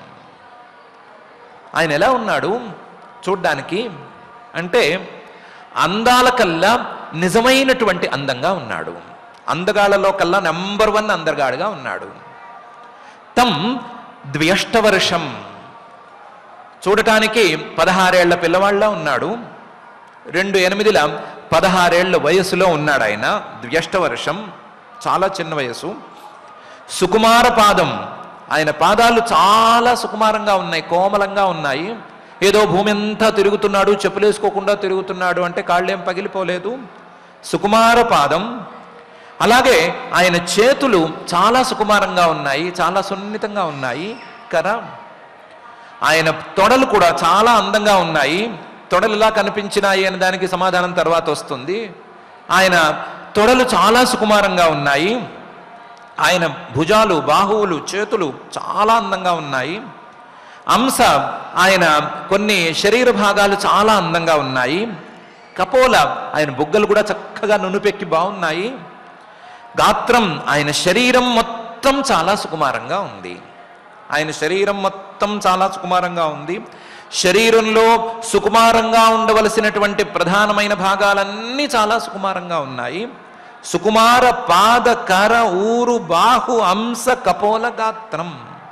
ఆయన ఎలా ఉన్నాడు చూడ్డానికి అంటే అందాల కల్లా నిజమైనటువంటి అందంగా ఉన్నాడు అందగాళ్ళలో కల్లా నెంబర్ వన్ అందగాడుగా ఉన్నాడు తం ద్వ్యష్టవర్షం చూడటానికి పదహారేళ్ల పిల్లవాళ్ళ ఉన్నాడు రెండు ఎనిమిదిల పదహారేళ్ల వయసులో ఉన్నాడు ఆయన ద్వ్యష్ట వర్షం చాలా చిన్న వయసు సుకుమార పాదం ఆయన పాదాలు చాలా సుకుమారంగా ఉన్నాయి కోమలంగా ఉన్నాయి ఏదో భూమి అంతా తిరుగుతున్నాడు చెప్పులేసుకోకుండా తిరుగుతున్నాడు అంటే కాళ్ళేం పగిలిపోలేదు సుకుమార పాదం అలాగే ఆయన చేతులు చాలా సుకుమారంగా ఉన్నాయి చాలా సున్నితంగా ఉన్నాయి కదా ఆయన తొడలు కూడా చాలా అందంగా ఉన్నాయి తొడలు ఇలా కనిపించినాయి అనే దానికి సమాధానం తర్వాత వస్తుంది ఆయన తొడలు చాలా సుకుమారంగా ఉన్నాయి ఆయన భుజాలు బాహువులు చేతులు చాలా అందంగా ఉన్నాయి అంశ ఆయన కొన్ని శరీర భాగాలు చాలా అందంగా ఉన్నాయి కపోల ఆయన బుగ్గలు కూడా చక్కగా నునుపెక్కి బాగున్నాయి గాత్రం ఆయన శరీరం మొత్తం చాలా సుకుమారంగా ఉంది ఆయన శరీరం మొత్తం చాలా సుకుమారంగా ఉంది శరీరంలో సుకుమారంగా ఉండవలసినటువంటి ప్రధానమైన భాగాలన్నీ చాలా సుకుమారంగా ఉన్నాయి సుకుమార పాద కర ఊరు బాహు అంశ కపోల గాత్రం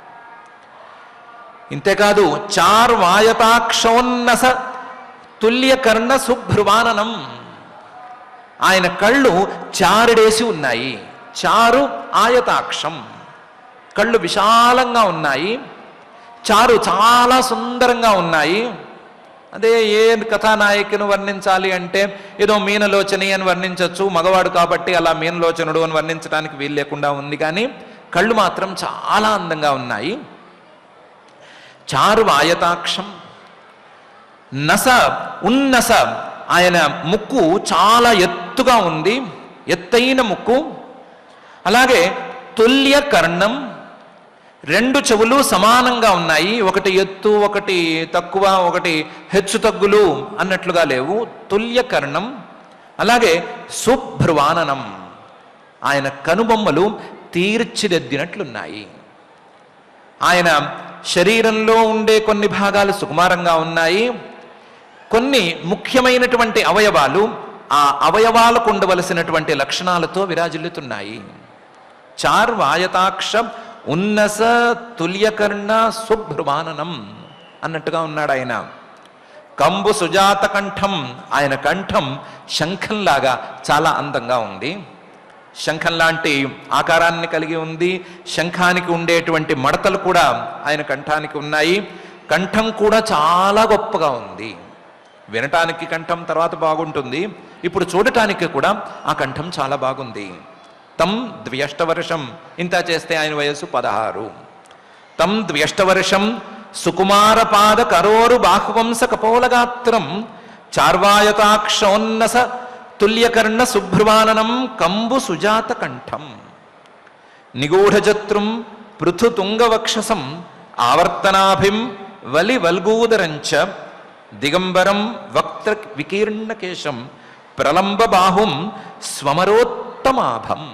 ఇంతేకాదు చార్ వాయతాక్షోన్నస తుల్యకర్ణ సుభ్రువాననం ఆయన కళ్ళు చారుడేసి ఉన్నాయి చారు ఆయతాక్షం కళ్ళు విశాలంగా ఉన్నాయి చారు చాలా సుందరంగా ఉన్నాయి అదే ఏ కథానాయకుని వర్ణించాలి అంటే ఏదో మీనలోచని అని వర్ణించవచ్చు మగవాడు కాబట్టి అలా మీనలోచనుడు అని వర్ణించడానికి వీలు లేకుండా ఉంది కానీ కళ్ళు మాత్రం చాలా అందంగా ఉన్నాయి చారు ఆయతాక్షం నస ఉన్నస ఆయన ముక్కు చాలా ఎత్తుగా ఉంది ఎత్తైన ముక్కు అలాగే తుల్య కర్ణం రెండు చెవులు సమానంగా ఉన్నాయి ఒకటి ఎత్తు ఒకటి తక్కువ ఒకటి హెచ్చు తగ్గులు అన్నట్లుగా లేవు తుల్య కర్ణం అలాగే సుభ్రువాననం ఆయన కనుబొమ్మలు తీర్చిదిద్దినట్లున్నాయి ఆయన శరీరంలో ఉండే కొన్ని భాగాలు సుకుమారంగా ఉన్నాయి కొన్ని ముఖ్యమైనటువంటి అవయవాలు ఆ అవయవాలకు ఉండవలసినటువంటి లక్షణాలతో విరాజిల్లుతున్నాయి చార్వాయతాక్ష ఉన్నస తుల్యకర్ణ శుభ్రుమాననం అన్నట్టుగా ఉన్నాడు ఆయన కంబు సుజాత కంఠం ఆయన కంఠం శంఖంలాగా చాలా అందంగా ఉంది శంఖం లాంటి ఆకారాన్ని కలిగి ఉంది శంఖానికి ఉండేటువంటి మడతలు కూడా ఆయన కంఠానికి ఉన్నాయి కంఠం కూడా చాలా గొప్పగా ఉంది వినటానికి కంఠం తర్వాత బాగుంటుంది ఇప్పుడు చూడటానికి కూడా ఆ కంఠం చాలా బాగుంది తం ద్వ్యష్టవర్షం ఇంత చేస్తే ఆయన వయస్సు పదహారు తం ద్వ్యష్టవర్షం సుకుమారపాద కరోరు బాహువంస కపోలగాత్రం చార్వాయతాక్షోన్నస తుల్యకర్ణ శుభ్రువాననం కంబు సుజాత కంఠం నిగూఢజత్రుం పృథు తుంగవక్షసం ఆవర్తనాభిం వలి వల్గూదరంచ దిగంబరం వక్త్ర వికీర్ణకేశం ప్రలంబ బాహుం స్వమరోత్తమాభం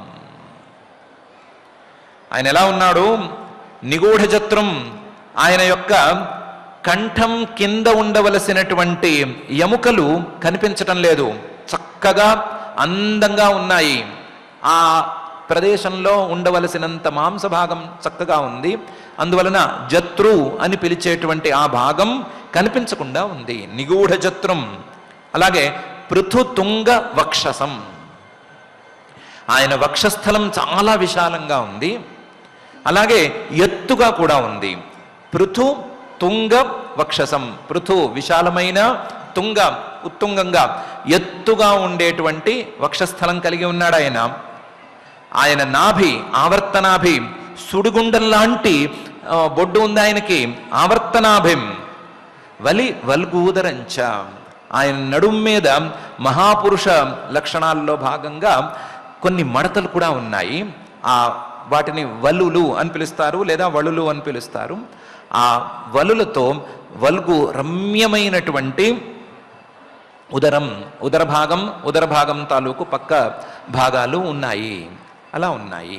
ఆయన ఎలా ఉన్నాడు నిగూఢజత్రం ఆయన యొక్క కంఠం కింద ఉండవలసినటువంటి ఎముకలు కనిపించటం లేదు చక్కగా అందంగా ఉన్నాయి ఆ ప్రదేశంలో ఉండవలసినంత మాంస భాగం చక్కగా ఉంది అందువలన జత్రు అని పిలిచేటువంటి ఆ భాగం కనిపించకుండా ఉంది నిగూఢ జత్రం అలాగే పృథు తుంగ వక్షసం ఆయన వక్షస్థలం చాలా విశాలంగా ఉంది అలాగే ఎత్తుగా కూడా ఉంది పృథు తుంగ వక్షసం పృథు విశాలమైన తుంగ ఉత్తుంగంగా ఎత్తుగా ఉండేటువంటి వక్షస్థలం కలిగి ఉన్నాడు ఆయన ఆయన నాభి ఆవర్తనాభి సుడిగుండం లాంటి ఆ, బొడ్డు ఉంది ఆయనకి ఆవర్తనాభిం వలి వల్గూదరంచ ఆయన నడుం మీద మహాపురుష లక్షణాల్లో భాగంగా కొన్ని మడతలు కూడా ఉన్నాయి ఆ వాటిని వలులు అని పిలుస్తారు లేదా వలులు అని పిలుస్తారు ఆ వలులతో వల్గు రమ్యమైనటువంటి ఉదరం ఉదర భాగం ఉదర భాగం తాలూకు పక్క భాగాలు ఉన్నాయి అలా ఉన్నాయి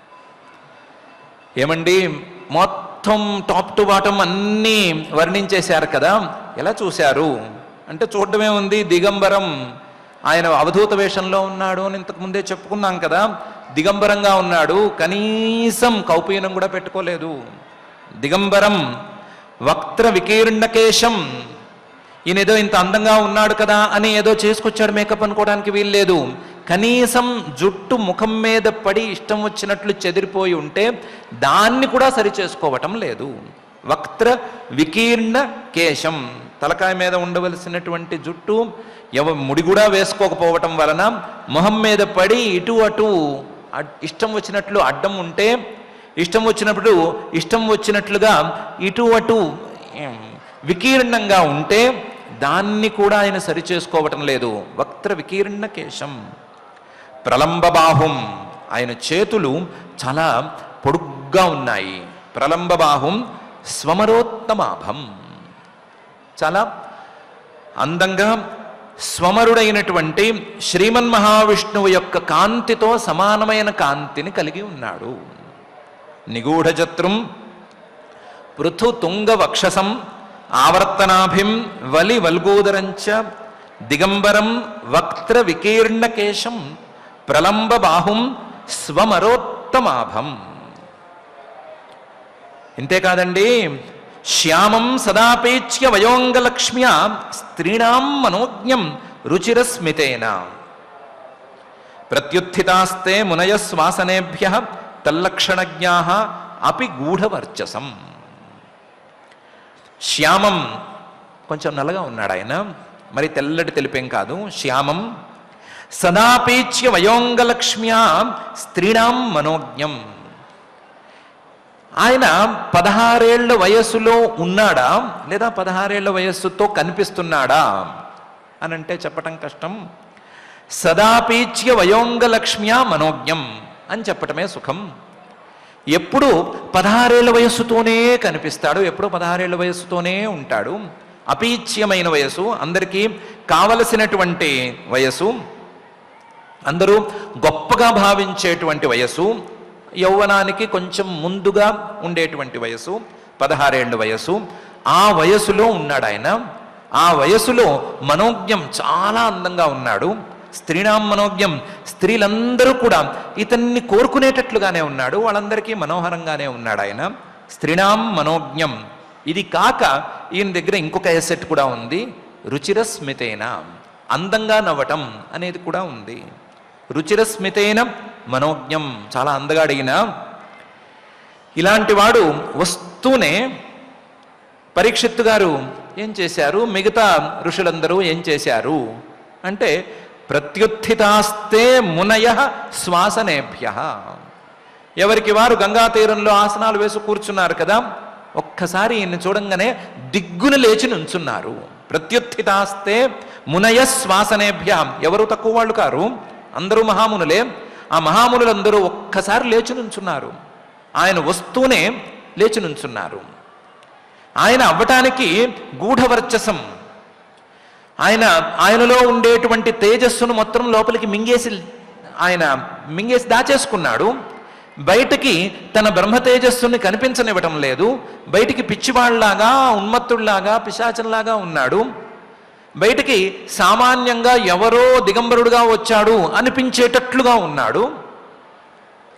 ఏమండి మొత్తం టాప్ టు బాటం అన్నీ వర్ణించేశారు కదా ఎలా చూశారు అంటే చూడడమే ఉంది దిగంబరం ఆయన అవధూత వేషంలో ఉన్నాడు అని ఇంతకు ముందే చెప్పుకున్నాం కదా దిగంబరంగా ఉన్నాడు కనీసం కౌపీనం కూడా పెట్టుకోలేదు దిగంబరం వక్త్ర వికీర్ణకేశం ఈయన ఏదో ఇంత అందంగా ఉన్నాడు కదా అని ఏదో చేసుకొచ్చాడు మేకప్ అనుకోవడానికి వీల్లేదు కనీసం జుట్టు ముఖం మీద పడి ఇష్టం వచ్చినట్లు చెదిరిపోయి ఉంటే దాన్ని కూడా సరి చేసుకోవటం లేదు వక్త్ర వికీర్ణ కేశం తలకాయ మీద ఉండవలసినటువంటి జుట్టు ఎవ ముడి కూడా వేసుకోకపోవటం వలన మొహం మీద పడి ఇటు అటు అడ్- ఇష్టం వచ్చినట్లు అడ్డం ఉంటే ఇష్టం వచ్చినప్పుడు ఇష్టం వచ్చినట్లుగా ఇటు అటు ఏం, వికీర్ణంగా ఉంటే దాన్ని కూడా ఆయన సరిచేసుకోవటం లేదు వక్త్ర వికీర్ణ కేశం ప్రలంబ బాహుం ఆయన చేతులు చాలా పొడుగ్గా ఉన్నాయి ప్రలంబ బాహుం స్వమరోత్తమాభం చాలా అందంగా స్వమరుడైనటువంటి శ్రీమన్ మహావిష్ణువు యొక్క కాంతితో సమానమైన కాంతిని కలిగి ఉన్నాడు నిగూఢజత్రం పృథు తుంగ వక్షసం ఆవర్తనాభిం వలి వల్గోదరంచ దిగంబరం వక్త్ర వికీర్ణకేశం ప్రలంబ బాహుం స్వమరోత్తమాభం ఇంతేకాదండి శ్యామం సదాపేచ్య వయోంగలక్ష్మ్యా స్త్రీణాం మనోజ్ఞం రుచిరస్మితేన ప్రత్యుత్థితాస్తే మునయ శ్వాసనేభ్య తల్లక్షణజ్ఞా అపి గూఢవర్చసం శ్యామం కొంచెం నల్లగా ఉన్నాడు ఆయన మరి తెల్లటి తెలిపేం కాదు శ్యామం సదాపేచ్య వయోంగలక్ష్మ్యా స్త్రీణాం మనోజ్ఞం ఆయన పదహారేళ్ల వయస్సులో ఉన్నాడా లేదా పదహారేళ్ల వయస్సుతో కనిపిస్తున్నాడా అని అంటే చెప్పటం కష్టం సదాపీచ్య వయోంగలక్ష్మ్యా మనోజ్ఞం అని చెప్పటమే సుఖం ఎప్పుడు పదహారేళ్ల వయస్సుతోనే కనిపిస్తాడు ఎప్పుడు పదహారేళ్ల వయస్సుతోనే ఉంటాడు అపీచ్యమైన వయసు అందరికీ కావలసినటువంటి వయసు అందరూ గొప్పగా భావించేటువంటి వయసు యౌవనానికి కొంచెం ముందుగా ఉండేటువంటి వయసు పదహారేళ్ళ వయసు ఆ వయసులో ఉన్నాడు ఆయన ఆ వయసులో మనోజ్ఞం చాలా అందంగా ఉన్నాడు స్త్రీణాం మనోజ్ఞం స్త్రీలందరూ కూడా ఇతన్ని కోరుకునేటట్లుగానే ఉన్నాడు వాళ్ళందరికీ మనోహరంగానే ఉన్నాడు ఆయన స్త్రీణాం మనోజ్ఞం ఇది కాక ఈయన దగ్గర ఇంకొక ఎసెట్ కూడా ఉంది రుచిరస్మితేన అందంగా నవ్వటం అనేది కూడా ఉంది రుచిరస్మితేన మనోజ్ఞం చాలా అందగాడిగిన ఇలాంటి వాడు వస్తూనే పరీక్షిత్తు గారు ఏం చేశారు మిగతా ఋషులందరూ ఏం చేశారు అంటే ప్రత్యుత్థితాస్తే మునయ శ్వాసనేభ్య ఎవరికి వారు గంగా తీరంలో ఆసనాలు వేసి కూర్చున్నారు కదా ఒక్కసారి ఈయన్ని చూడంగానే దిగ్గున లేచి నుంచున్నారు ప్రత్యుత్థితాస్తే మునయ శ్వాసనేభ్య ఎవరు తక్కువ వాళ్ళు కారు అందరూ మహామునులే ఆ మహామునులందరూ ఒక్కసారి లేచి నుంచున్నారు ఆయన వస్తూనే లేచి నుంచున్నారు ఆయన అవ్వటానికి గూఢవర్చసం ఆయన ఆయనలో ఉండేటువంటి తేజస్సును మొత్తం లోపలికి మింగేసి ఆయన మింగేసి దాచేసుకున్నాడు బయటికి తన బ్రహ్మ తేజస్సుని కనిపించనివ్వటం లేదు బయటికి పిచ్చివాళ్లాగా ఉన్మత్తుల్లాగా పిశాచంలాగా ఉన్నాడు బయటికి సామాన్యంగా ఎవరో దిగంబరుడుగా వచ్చాడు అనిపించేటట్లుగా ఉన్నాడు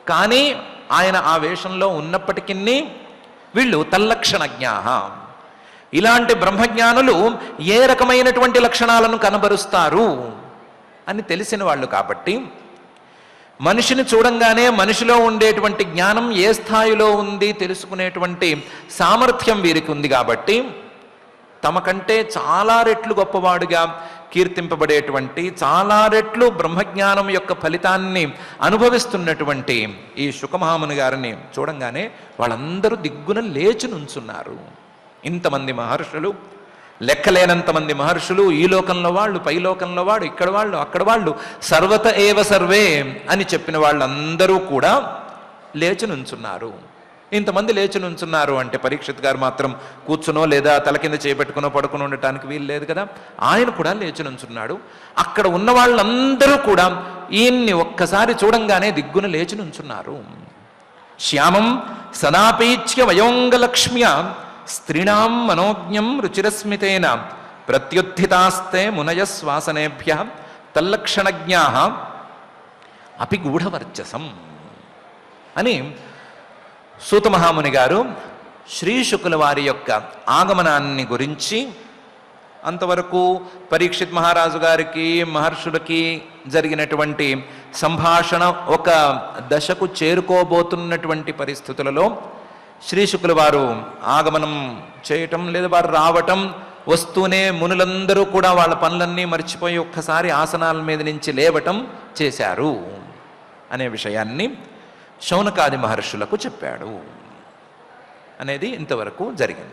కానీ ఆయన ఆ వేషంలో ఉన్నప్పటికీ వీళ్ళు తల్లక్షణజ్ఞాహ ఇలాంటి బ్రహ్మజ్ఞానులు ఏ రకమైనటువంటి లక్షణాలను కనబరుస్తారు అని తెలిసిన వాళ్ళు కాబట్టి మనిషిని చూడంగానే మనిషిలో ఉండేటువంటి జ్ఞానం ఏ స్థాయిలో ఉంది తెలుసుకునేటువంటి సామర్థ్యం వీరికి ఉంది కాబట్టి తమ కంటే చాలా రెట్లు గొప్పవాడుగా కీర్తింపబడేటువంటి చాలా రెట్లు బ్రహ్మజ్ఞానం యొక్క ఫలితాన్ని అనుభవిస్తున్నటువంటి ఈ శుకమహాముని గారిని చూడంగానే వాళ్ళందరూ దిగ్గున లేచి నుంచున్నారు ఇంతమంది మహర్షులు లెక్కలేనంతమంది మహర్షులు ఈ లోకంలో వాళ్ళు పై లోకంలో వాడు ఇక్కడ వాళ్ళు అక్కడ వాళ్ళు సర్వత ఏవ సర్వే అని చెప్పిన వాళ్ళందరూ కూడా లేచి నుంచున్నారు ఇంతమంది లేచి నుంచున్నారు అంటే పరీక్షిత్ గారు మాత్రం కూర్చునో లేదా తల కింద చేపెట్టుకునో పడుకుని ఉండటానికి వీలు లేదు కదా ఆయన కూడా లేచి నుంచున్నాడు అక్కడ ఉన్న వాళ్ళందరూ కూడా ఈయన్ని ఒక్కసారి చూడంగానే దిగ్గున లేచి నుంచున్నారు శ్యామం సదాపేచ్య వయోంగలక్ష్మ్య స్త్రీణాం మనోజ్ఞం రుచిరస్మితేన ప్రత్యుత్థితాస్తే మునయశ్వాసనేభ్య తల్లక్షణజ్ఞా అపి గూఢవర్చసం అని సూతమహాముని గారు శ్రీ శుకుల వారి యొక్క ఆగమనాన్ని గురించి అంతవరకు పరీక్షిత్ మహారాజు గారికి మహర్షులకి జరిగినటువంటి సంభాషణ ఒక దశకు చేరుకోబోతున్నటువంటి పరిస్థితులలో శ్రీ శుకుల వారు ఆగమనం చేయటం లేదా వారు రావటం వస్తూనే మునులందరూ కూడా వాళ్ళ పనులన్నీ మర్చిపోయి ఒక్కసారి ఆసనాల మీద నుంచి లేవటం చేశారు అనే విషయాన్ని శౌనకాది మహర్షులకు చెప్పాడు అనేది ఇంతవరకు జరిగింది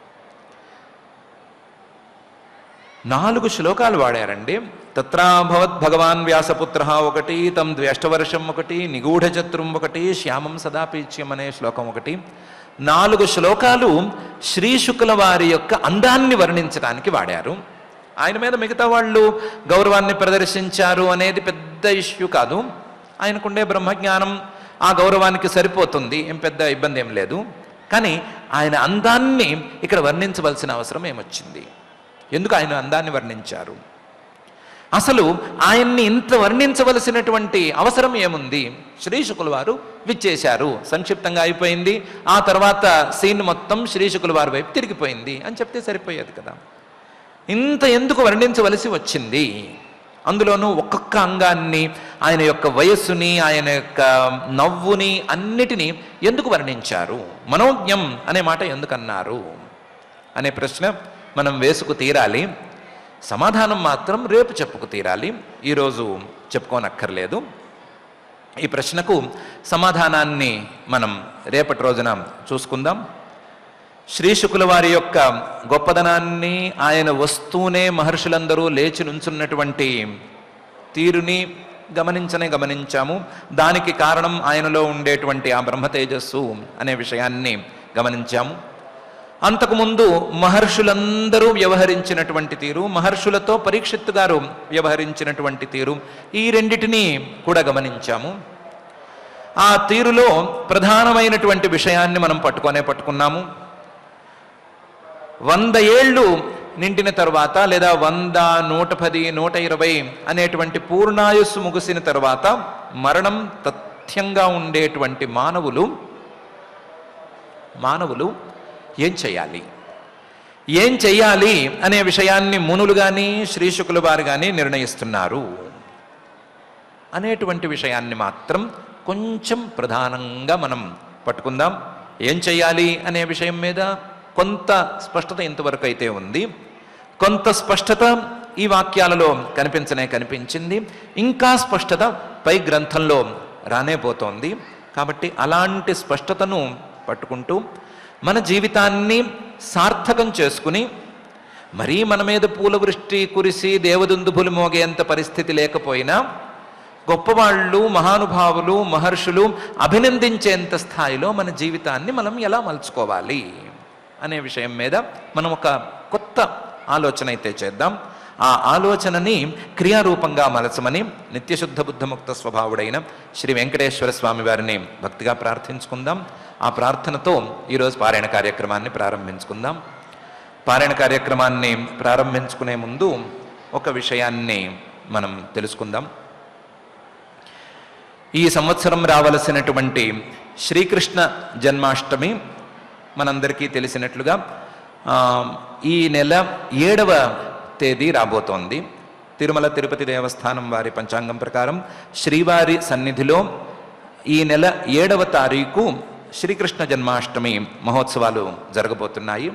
నాలుగు శ్లోకాలు వాడారండి తత్రాభవత్ భగవాన్ వ్యాసపుత్ర ఒకటి తం ద్వేష్టవర్షం ఒకటి నిగూఢచత్రం ఒకటి శ్యామం సదాపీచ్యం అనే శ్లోకం ఒకటి నాలుగు శ్లోకాలు శ్రీ శుక్ల వారి యొక్క అందాన్ని వర్ణించడానికి వాడారు ఆయన మీద మిగతా వాళ్ళు గౌరవాన్ని ప్రదర్శించారు అనేది పెద్ద ఇష్యూ కాదు ఆయనకుండే బ్రహ్మజ్ఞానం ఆ గౌరవానికి సరిపోతుంది ఏం పెద్ద ఇబ్బంది ఏం లేదు కానీ ఆయన అందాన్ని ఇక్కడ వర్ణించవలసిన అవసరం ఏమొచ్చింది ఎందుకు ఆయన అందాన్ని వర్ణించారు అసలు ఆయన్ని ఇంత వర్ణించవలసినటువంటి అవసరం ఏముంది శ్రీ శుకుల వారు విచ్చేశారు సంక్షిప్తంగా అయిపోయింది ఆ తర్వాత సీన్ మొత్తం శ్రీ శుకుల వారి వైపు తిరిగిపోయింది అని చెప్తే సరిపోయేది కదా ఇంత ఎందుకు వర్ణించవలసి వచ్చింది అందులోనూ ఒక్కొక్క అంగాన్ని ఆయన యొక్క వయస్సుని ఆయన యొక్క నవ్వుని అన్నిటినీ ఎందుకు వర్ణించారు మనోజ్ఞం అనే మాట ఎందుకన్నారు అనే ప్రశ్న మనం వేసుకు తీరాలి సమాధానం మాత్రం రేపు చెప్పుకు తీరాలి ఈరోజు చెప్పుకోనక్కర్లేదు ఈ ప్రశ్నకు సమాధానాన్ని మనం రేపటి రోజున చూసుకుందాం శ్రీ శుకుల వారి యొక్క గొప్పదనాన్ని ఆయన వస్తూనే మహర్షులందరూ లేచి నుంచున్నటువంటి తీరుని గమనించనే గమనించాము దానికి కారణం ఆయనలో ఉండేటువంటి ఆ బ్రహ్మ తేజస్సు అనే విషయాన్ని గమనించాము అంతకుముందు మహర్షులందరూ వ్యవహరించినటువంటి తీరు మహర్షులతో పరీక్షిత్తు గారు వ్యవహరించినటువంటి తీరు ఈ రెండిటినీ కూడా గమనించాము ఆ తీరులో ప్రధానమైనటువంటి విషయాన్ని మనం పట్టుకొనే పట్టుకున్నాము వంద ఏళ్ళు నిండిన తర్వాత లేదా వంద నూట పది నూట ఇరవై అనేటువంటి పూర్ణాయుస్సు ముగిసిన తర్వాత మరణం తథ్యంగా ఉండేటువంటి మానవులు మానవులు ఏం చేయాలి ఏం చెయ్యాలి అనే విషయాన్ని మునులు కానీ శ్రీశుకుల వారు కానీ నిర్ణయిస్తున్నారు అనేటువంటి విషయాన్ని మాత్రం కొంచెం ప్రధానంగా మనం పట్టుకుందాం ఏం చెయ్యాలి అనే విషయం మీద కొంత స్పష్టత ఇంతవరకు అయితే ఉంది కొంత స్పష్టత ఈ వాక్యాలలో కనిపించనే కనిపించింది ఇంకా స్పష్టత పై గ్రంథంలో రానే పోతోంది కాబట్టి అలాంటి స్పష్టతను పట్టుకుంటూ మన జీవితాన్ని సార్థకం చేసుకుని మరీ మన మీద పూల వృష్టి కురిసి దేవదుందుభులు మోగేంత పరిస్థితి లేకపోయినా గొప్పవాళ్ళు మహానుభావులు మహర్షులు అభినందించేంత స్థాయిలో మన జీవితాన్ని మనం ఎలా మలుచుకోవాలి అనే విషయం మీద మనం ఒక కొత్త ఆలోచన అయితే చేద్దాం ఆ ఆలోచనని క్రియారూపంగా మలచమని నిత్యశుద్ధ బుద్ధముక్త స్వభావుడైన శ్రీ వెంకటేశ్వర స్వామి వారిని భక్తిగా ప్రార్థించుకుందాం ఆ ప్రార్థనతో ఈరోజు పారాయణ కార్యక్రమాన్ని ప్రారంభించుకుందాం పారాయణ కార్యక్రమాన్ని ప్రారంభించుకునే ముందు ఒక విషయాన్ని మనం తెలుసుకుందాం ఈ సంవత్సరం రావలసినటువంటి శ్రీకృష్ణ జన్మాష్టమి మనందరికీ తెలిసినట్లుగా ఆ, ఈ నెల ఏడవ తేదీ రాబోతోంది తిరుమల తిరుపతి దేవస్థానం వారి పంచాంగం ప్రకారం శ్రీవారి సన్నిధిలో ఈ నెల ఏడవ తారీఖు శ్రీకృష్ణ జన్మాష్టమి మహోత్సవాలు జరగబోతున్నాయి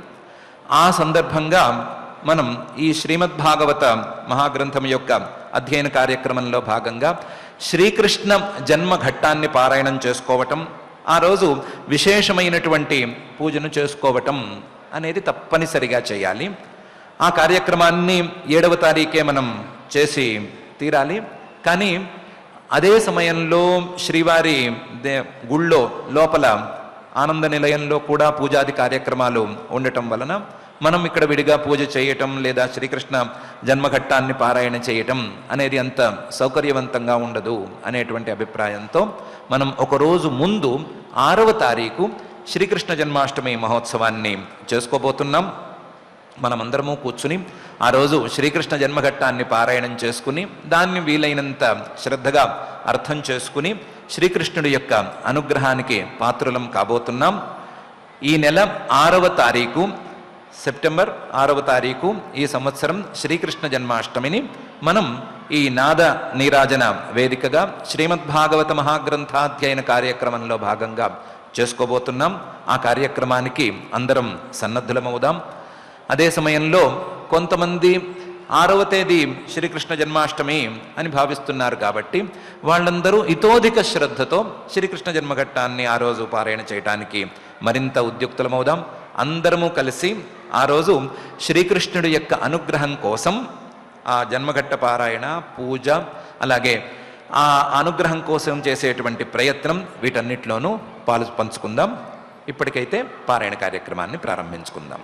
ఆ సందర్భంగా మనం ఈ శ్రీమద్ భాగవత మహాగ్రంథం యొక్క అధ్యయన కార్యక్రమంలో భాగంగా శ్రీకృష్ణ జన్మ ఘట్టాన్ని పారాయణం చేసుకోవటం ఆ రోజు విశేషమైనటువంటి పూజను చేసుకోవటం అనేది తప్పనిసరిగా చేయాలి ఆ కార్యక్రమాన్ని ఏడవ తారీఖే మనం చేసి తీరాలి కానీ అదే సమయంలో శ్రీవారి దే గుళ్ళో లోపల ఆనంద నిలయంలో కూడా పూజాది కార్యక్రమాలు ఉండటం వలన మనం ఇక్కడ విడిగా పూజ చేయటం లేదా శ్రీకృష్ణ జన్మఘట్టాన్ని పారాయణ చేయటం అనేది అంత సౌకర్యవంతంగా ఉండదు అనేటువంటి అభిప్రాయంతో మనం ఒక రోజు ముందు ఆరవ తారీఖు శ్రీకృష్ణ జన్మాష్టమి మహోత్సవాన్ని చేసుకోబోతున్నాం మనమందరము కూర్చుని ఆ రోజు శ్రీకృష్ణ జన్మఘట్టాన్ని పారాయణం చేసుకుని దాన్ని వీలైనంత శ్రద్ధగా అర్థం చేసుకుని శ్రీకృష్ణుడి యొక్క అనుగ్రహానికి పాత్రులం కాబోతున్నాం ఈ నెల ఆరవ తారీఖు సెప్టెంబర్ ఆరవ తారీఖు ఈ సంవత్సరం శ్రీకృష్ణ జన్మాష్టమిని మనం ఈ నాద నీరాజన వేదికగా శ్రీమద్భాగవత మహాగ్రంథాధ్యయన కార్యక్రమంలో భాగంగా చేసుకోబోతున్నాం ఆ కార్యక్రమానికి అందరం సన్నద్ధులమవుదాం అదే సమయంలో కొంతమంది ఆరవ తేదీ శ్రీకృష్ణ జన్మాష్టమి అని భావిస్తున్నారు కాబట్టి వాళ్ళందరూ ఇతోధిక శ్రద్ధతో శ్రీకృష్ణ జన్మఘట్టాన్ని ఆ రోజు పారాయణ చేయటానికి మరింత ఉద్యుక్తులమవుదాం అందరము కలిసి ఆ రోజు శ్రీకృష్ణుడి యొక్క అనుగ్రహం కోసం ఆ జన్మఘట్ట పారాయణ పూజ అలాగే ఆ అనుగ్రహం కోసం చేసేటువంటి ప్రయత్నం వీటన్నిటిలోనూ పాలు పంచుకుందాం ఇప్పటికైతే పారాయణ కార్యక్రమాన్ని ప్రారంభించుకుందాం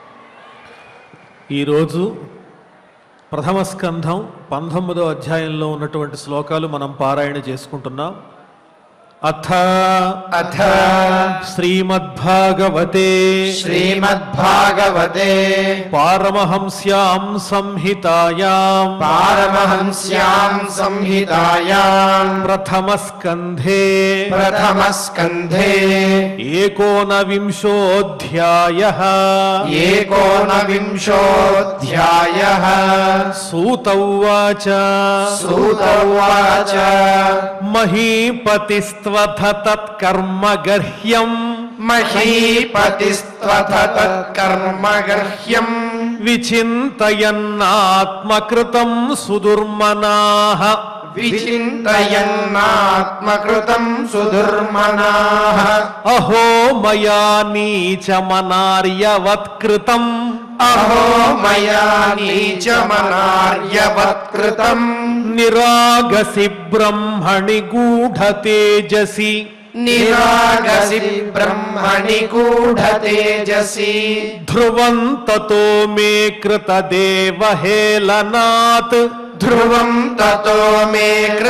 ఈరోజు ప్రథమ స్కంధం పంతొమ్మిదో అధ్యాయంలో ఉన్నటువంటి శ్లోకాలు మనం పారాయణ చేసుకుంటున్నాం అథ అథ శ్రీమద్భాగవతే శ్రీమద్భాగవతే పారమహంస్యాం సంహితాయాం పారమహంస్యాం సంహితాయాం ప్రథమ స్కంధే ప్రథమస్కంధే ఏకోనవింశోऽధ్యాయ ఏకోనవింశోऽధ్యాయः సూత ఉవాచ సూత ఉవాచ మహీపతిస్త్వథ తత్కర్మ గర్హ్యం మహీపతిస్త్వథ తత్కర్మగర్హ్యం విచింతయన్నాత్మకృతం సుదుర్మనాః విచింతయన్నాత్మకృతం సుదుర్మనాः అహో మయా నీచమనార్యవత్కృతం అహో మయా నీచమనార్యవత్కృతం నిరాగసి బ్రహ్మణి గూఢతేజసి నిరాగసి బ్రహ్మణి గూఢతేజసి ధ్రువం తతో మే కృతదేవహేళనాత్ ధ్రువం తతో మే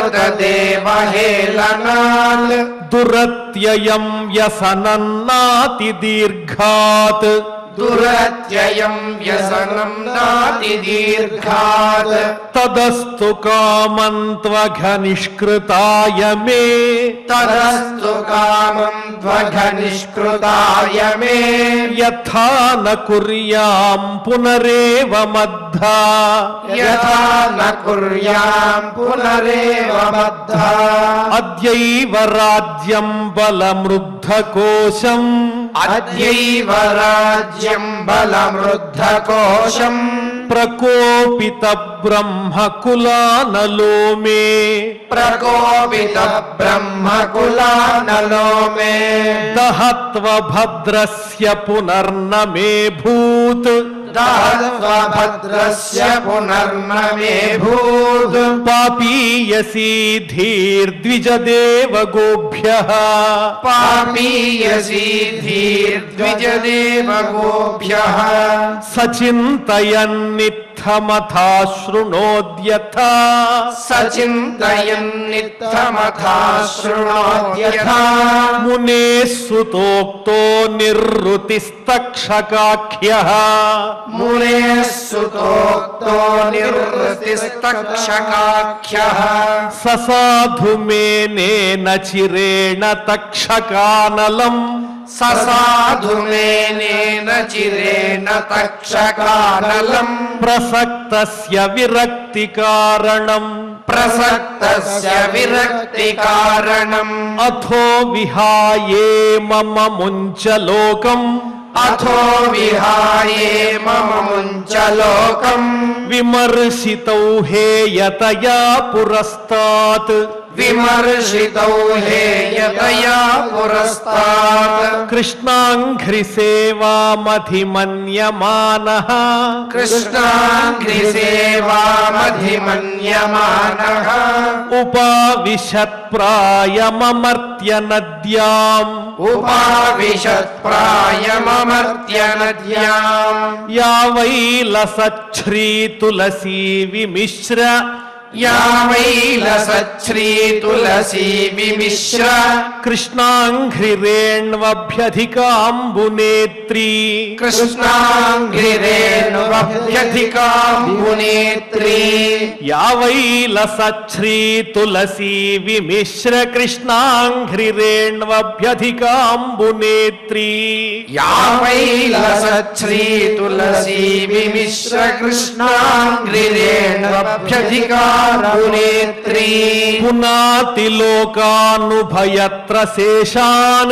కృతదేవహేళనాత్ దురత్యయం వ్యసనన్నాతి దీర్ఘాత్ దురత్యయం వ్యసనం నాతి దీర్ఘాత్ తదస్తు కామం త్వఘనిష్కృతాయ మే తదస్తు కామం ధ్వఘ నిష్కృతాయ మే యథా న కుర్యాం పునరేవ మద్ధా యథా న కుర్యాం పునరేవ బద్ధా అద్యైవ రాజ్యం బలమృద్ధకోశం అద్యైవ రాజ్యం బలమృద్ధకోశం ప్రకోపిత బ్రహ్మ కులానలో మే ప్రకోపిత బ్రహ్మకులానలో మే దహత్వ భద్రస్య పునర్న మే భూత్ దహత్వ భద్రస్య పునర్న మే భూత్ పాపీయసీ ధీర్ద్విజదేవ గోభ్య పాపీయసీ ధీర్ద్విజదేవ గోభ్యః సచింతయన్నిత్య चिन्तयन्नित्थमथा शृणोद्यथा सचिन्तयन्नित्थमथा शृणोद्यथा मुनेः सुतोक्तो निर्वृतिस्तक्षकाख्यः मुनेः सुतोक्तो निर्वृतिस्तक्षकाख्यः स साधु मेनेन चिरेण तक्षकानलम् ससाधुमेनेन चिरेण तक्षकानलम् प्रसक्तस्य विरक्तिकारणम् प्रसक्तस्य विरक्तिकारणम् अथो विहाये मम मुञ्चलोकम् अथो विहाये मम मुञ्चलोकम् विमर्शितौ हेयतया पुरस्तात् विमर्शितौ हेयतया पुरस्तात् कृष्णाङ्घ्रिसेवामधिमन्यमानः कृष्णाङ्घ्रिसेवामधिमन्यमानः उपाविशत्प्रायममर्त्य नद्याम् उपाविशत्प्रायममर्त्य नद्याम् या वै लसच्छ्रीतुलसी विमिश्र या वै लसच्छ्री तुलसी विमिश्र कृष्णाङ्घ्रिरेण्वभ्यधिकाम्बुनेत्री कृष्णाङ्घ्रिरेणुवभ्यधिकाम्बुनेत्री या वै लसच्छ्रीतुलसी विमिश्र कृष्णाङ्घ्रिरेण्वभ्यधिकाम्बुनेत्री या वै लसच्छ्री तुलसी विमिश्र कृष्णाङ्घ्रिरेणुवभ्यधिकाम्बुनेत्री पुनातिलोकानुभयत्र शेषान्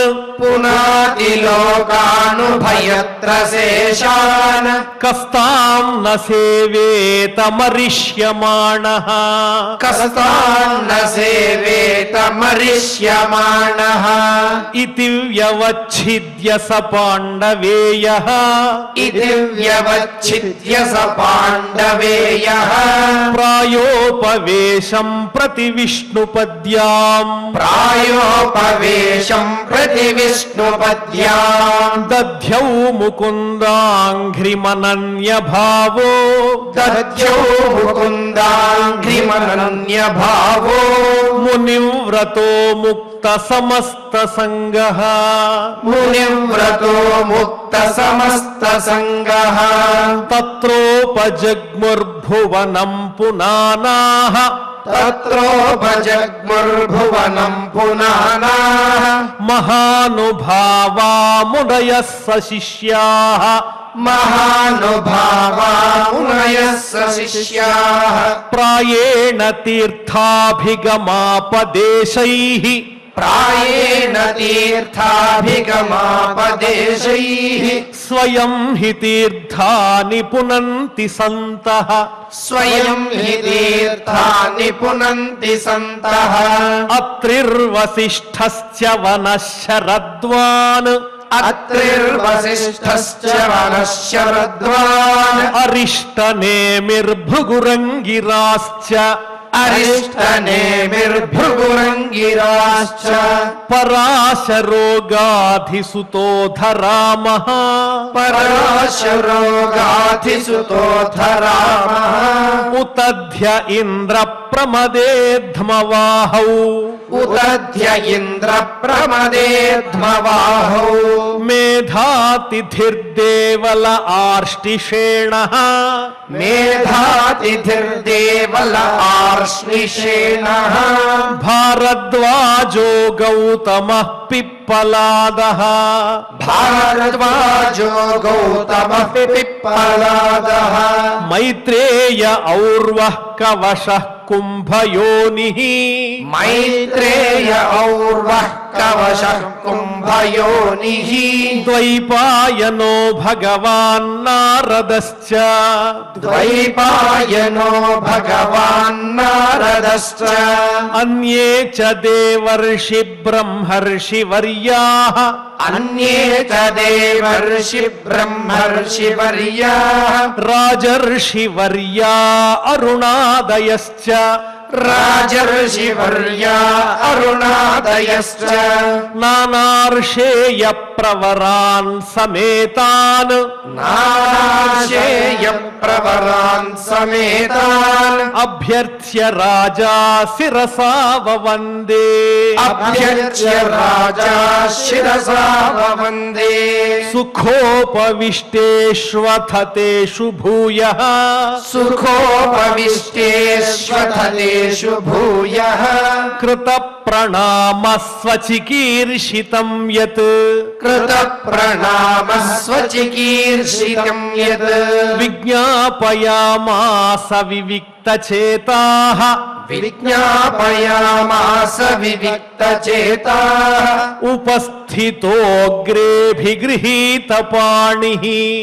पुनातिलोकानुभयत्र शेषान् कस्तां न सेवेतमरिष्यमाणः कस्तान्न सेवेत मरिष्यमाणः इति व्यवच्छिद्य स पाण्डवेयः इति व्यवच्छिद्य स पाण्डवेयः प्रायोपवेशं प्रति विष्णुपद्याम् प्रायोपवेशम् प्रति विष्णुपद्याम् दध्यौ मुकुन्दाङ्घ्रिमनन्यभावो दध्यौ मुकुन्दाङ्घ्रिमनन्यभावो मुनिव्रतो मुक्तसमस्तसङ्गः मुनिव्रतो मुक्तसमस्तसङ्गः तत्रोपजग्मुर्भुवनं पुनानाः तत्रोपजग्मुर्भुवनम् पुनानाः महानुभावा मुनयः सशिष्याः महानुभावा मुनयः स शिष्याः प्रायेण तीर्थाभिगमापदेशैः प्रायेण तीर्थाभिगमापदेशैः स्वयं हि तीर्थानि पुनन्ति सन्तः स्वयं हि तीर्थानि पुनन्ति सन्तः अत्रिर्वसिष्ठश्च वनः शरद्वान् अत्रिर्वसिष्ठश्च वनः शरद्वान् अरिष्टनेमिर्भृगुरङ्गिराश्च अरिष्टनेमिर्भृगुरङ्गिराश्च पराशरोगाधिसुतोऽधरामः पराशरोगाधिसुतोऽथ रामः उतध्य इन्द्रप्रमदेध्मवाहौ उदध्य इन्द्रप्रमदेध्मवाहौ मेधातिथिर्देवल आर्ष्टिषेणः मेधातिथिर्देवल आर्ष्णिषेणः भारद्वाजो गौतमः पिप्पलादः भारद्वाजो गौतमः पिप्पलादः मैत्रेय और्वः कवशः कुम्भयोनिः मैत्रेय और्वः कवशः कुम्भयोनिः द्वैपायनो भगवान् नारदश्च द्वैपायनो भगवान् नारदश्च अन्ये च देवर्षि ब्रह्मर्षिवर्याः अन्ये च देवर्षि ब्रह्मर्षिवर्याः राजर्षिवर्या अरुणादयश्च राजर्षिवर्या अरुणादयश्च नानार्षेय प्रवरान् समेतान् नाशेय ప్రవరాన్ సమేతాన్ అభ్యర్థ్య రాజా శిరసా వందే అభ్యర్చ్య రాజా శిరసా వందే సుఖోపవిష్టేష్వథతేషు భూయ సుఖోపవిష్టేష్వథలేషు భూయః కృత ప్రణామ స్వచికీర్షితం యత్ కృత ప్రణామ స్వచికీర్షితం యత్ విజ్ఞాపయామాస వివిక్త చేతాః విజ్ఞాపయామాస వివిక్త చేతాః ఉపస్థితోగ్రేభిగృహీత పాణి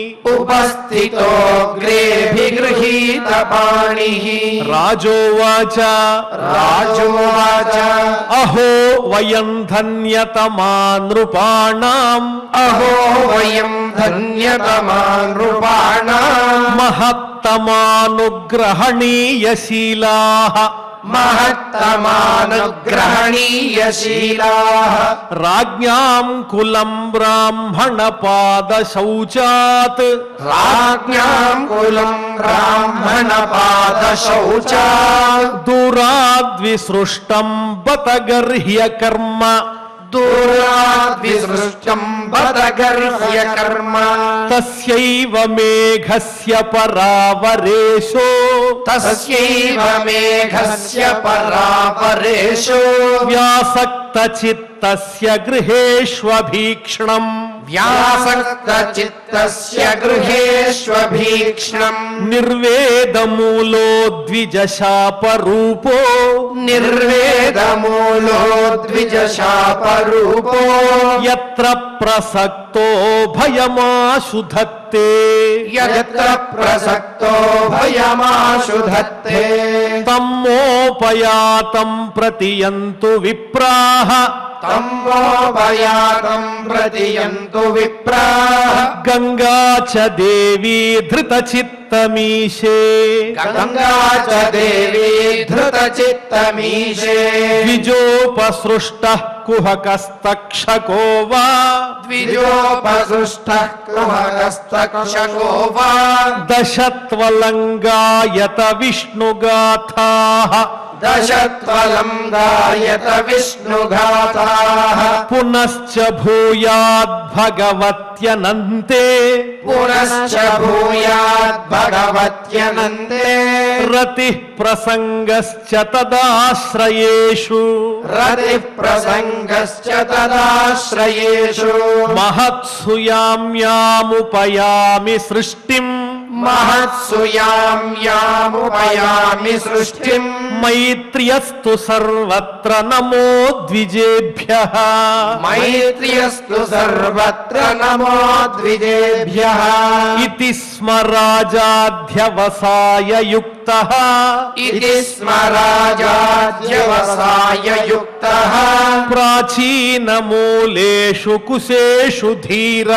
ఉపస్థితోగ్రేభిగృహీత పాణిః రాజోవాచ రాజోవాచ అహో వయం ధన్యతమా నృపాణాం అహో వయం ధన్యతమా నృపాణాం మహత్తమానుగ్రహణీయశీలాః మహత్తమానుగ్రహణీయశీలాः రాజ్ఞాం కులం బ్రాహ్మణ పాద శౌచాత్ రాజ్ఞాం కులం బ్రాహ్మణ పాద శౌచా దూరాద్విసృష్టం బత గర్హ్య కర్మ దూరాద్విసృష్టం బదగర్హ్య కర్మ తస్యైవ మేఘస్య పరావరేశో తస్యైవ మేఘస్య పరాపరేషు వ్యాసక్త చిత్తస్య గృహేష్వభీక్ష్ణం వ్యాసక్త చిత్తస్య గృహేష్వభీక్ష్ణం నిర్వేదమూలో ద్విజశాపరూపో నిర్వేదమూలో ద్విజశాపరూపో యత్ర ప్రసక్తో భయమాశుధత్తే యత్ర ప్రసక్తో భయమాశు ధత్తే తమ్మోపయాతం ప్రతియంతు విప్రాహ తమ్మోపయాతం ప్రతియంతు విప్రాః గంగా చ దేవీ ధృతచిత్తమీశే గంగా చ దేవీ ధృతచిత్తమీశే ద్విజోపసృష్ట కుహకస్తక్షకో వా ద్విజోపసృష్టः కుహకస్తక్షకో వా దశత్వలంగాయత విష్ణుగాథా దశత్వలం గాయత విష్ణుఘాతాः పునశ్చ భూయాద్భగవత్యనంతే పునశ్చ భూయాద్భగవత్యనందే రతి ప్రసంగశ్చ తదాశ్రయేషు రతిః ప్రసంగశ్చ తదాశ్రయేషు మహత్సు యామ్యాముపయామి సృష్టిం మహత్సు యాం యాముపయామి సృష్టిం మైత్ర్యస్తు సర్వత్ర నమో ద్విజేభ్య మైత్ర్యస్తు సర్వత్ర నమో ద్విజేభ్యः ఇతి స్మ రాజాధ్యవసాయ యుక్త ఇది స్మ రాజాద్యవసాయ యుక్తः ప్రాచీనమూలేషు కుశేషు ధీర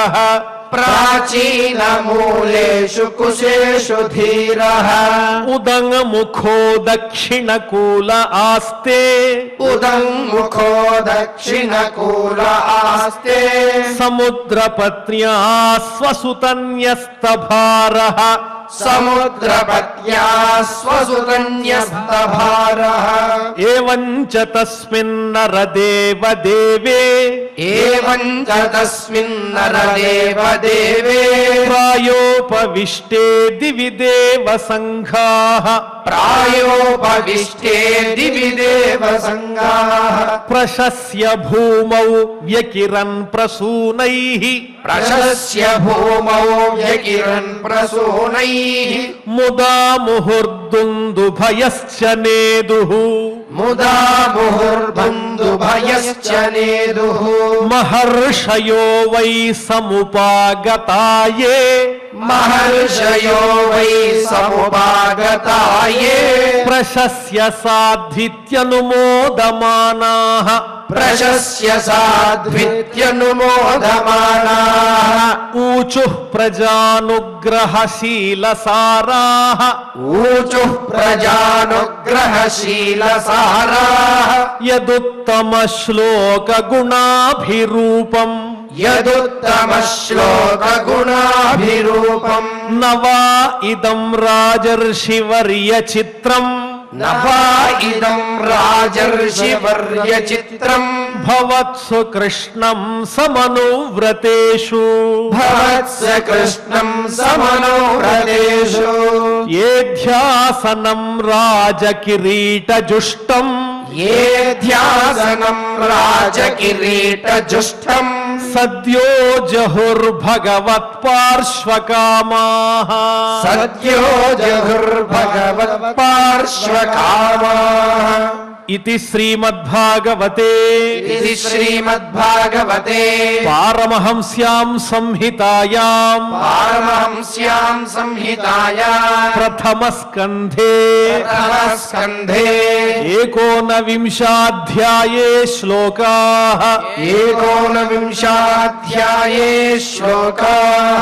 ప్రాచీనమూలేషు కుశేషు ధీరः ఉదంగముఖో దక్షిణకూల ఆస్తే ఉదంముఖో దక్షిణకూల ఆస్తే సముద్రపత్న్యా స్వసుతన్యస్తభార సముద్రపత్యా స్వసుకన్యస్తభారः ఏవం చ తస్మిన్నరదేవ దేవే ఏవం చ తస్మిన్నరదేవ దేవే ప్రాయోపవిష్టే దివి దేవ సంఘాః ప్రాయోపవిష్టే దివి దేవ సంగాః ప్రశస్య భూమౌ వ్యకిరన్ ప్రసూనైః ప్రశస్య భూమౌ వ్యకిరన్ ప్రసూనైః ముదా ముహుర్దుందుభయశ్చ నేదుః ముదా ముహుర్బంధుభయశ్చ నేదుః మహర్షయో వై సముపాగతాయే మహర్షయో వై సముపాగతాయే ప్రశస్య సాధ్విత్యనుమోదమానాః ప్రశస్య సాధ్విత్యనుమోదమానాః ఊచుః ప్రజానుగ్రహశీలసారాः ఊచుః ప్రజానుగ్రహశీలసారాः యదుత్తమ శ్లోక గుణాభిరూపం యదుత్తమశ్లోకగుణాభిరూపం నవా ఇదం రాజర్షివర్య చిత్రం నవా ఇదం రాజర్షివర్య చిత్రం భవత్సు కృష్ణం సమనువ్రతేషు భవత్స కృష్ణం సమనోహృదేషు ఏధ్యాసనం రాజకిరీటజుష్టం ఏ ధ్యాసనం రాజకిరీటజుష్టం సద్యో జహుర్భగవత్పార్శ్వకామా సద్యో జహుర్భగవత్పార్శ్వకామా ఇది శ్రీమద్భాగవతే ఇది శ్రీమద్భాగవతే పారమహంస్యాం సంహితాయాం పారమహంస్యాం సంహితాయా ప్రథమస్కంధే స్కంధే ఏకోనవింశాధ్యాయే శ్లోకా ఏకోనవింశాధ్యాయే శ్లోకా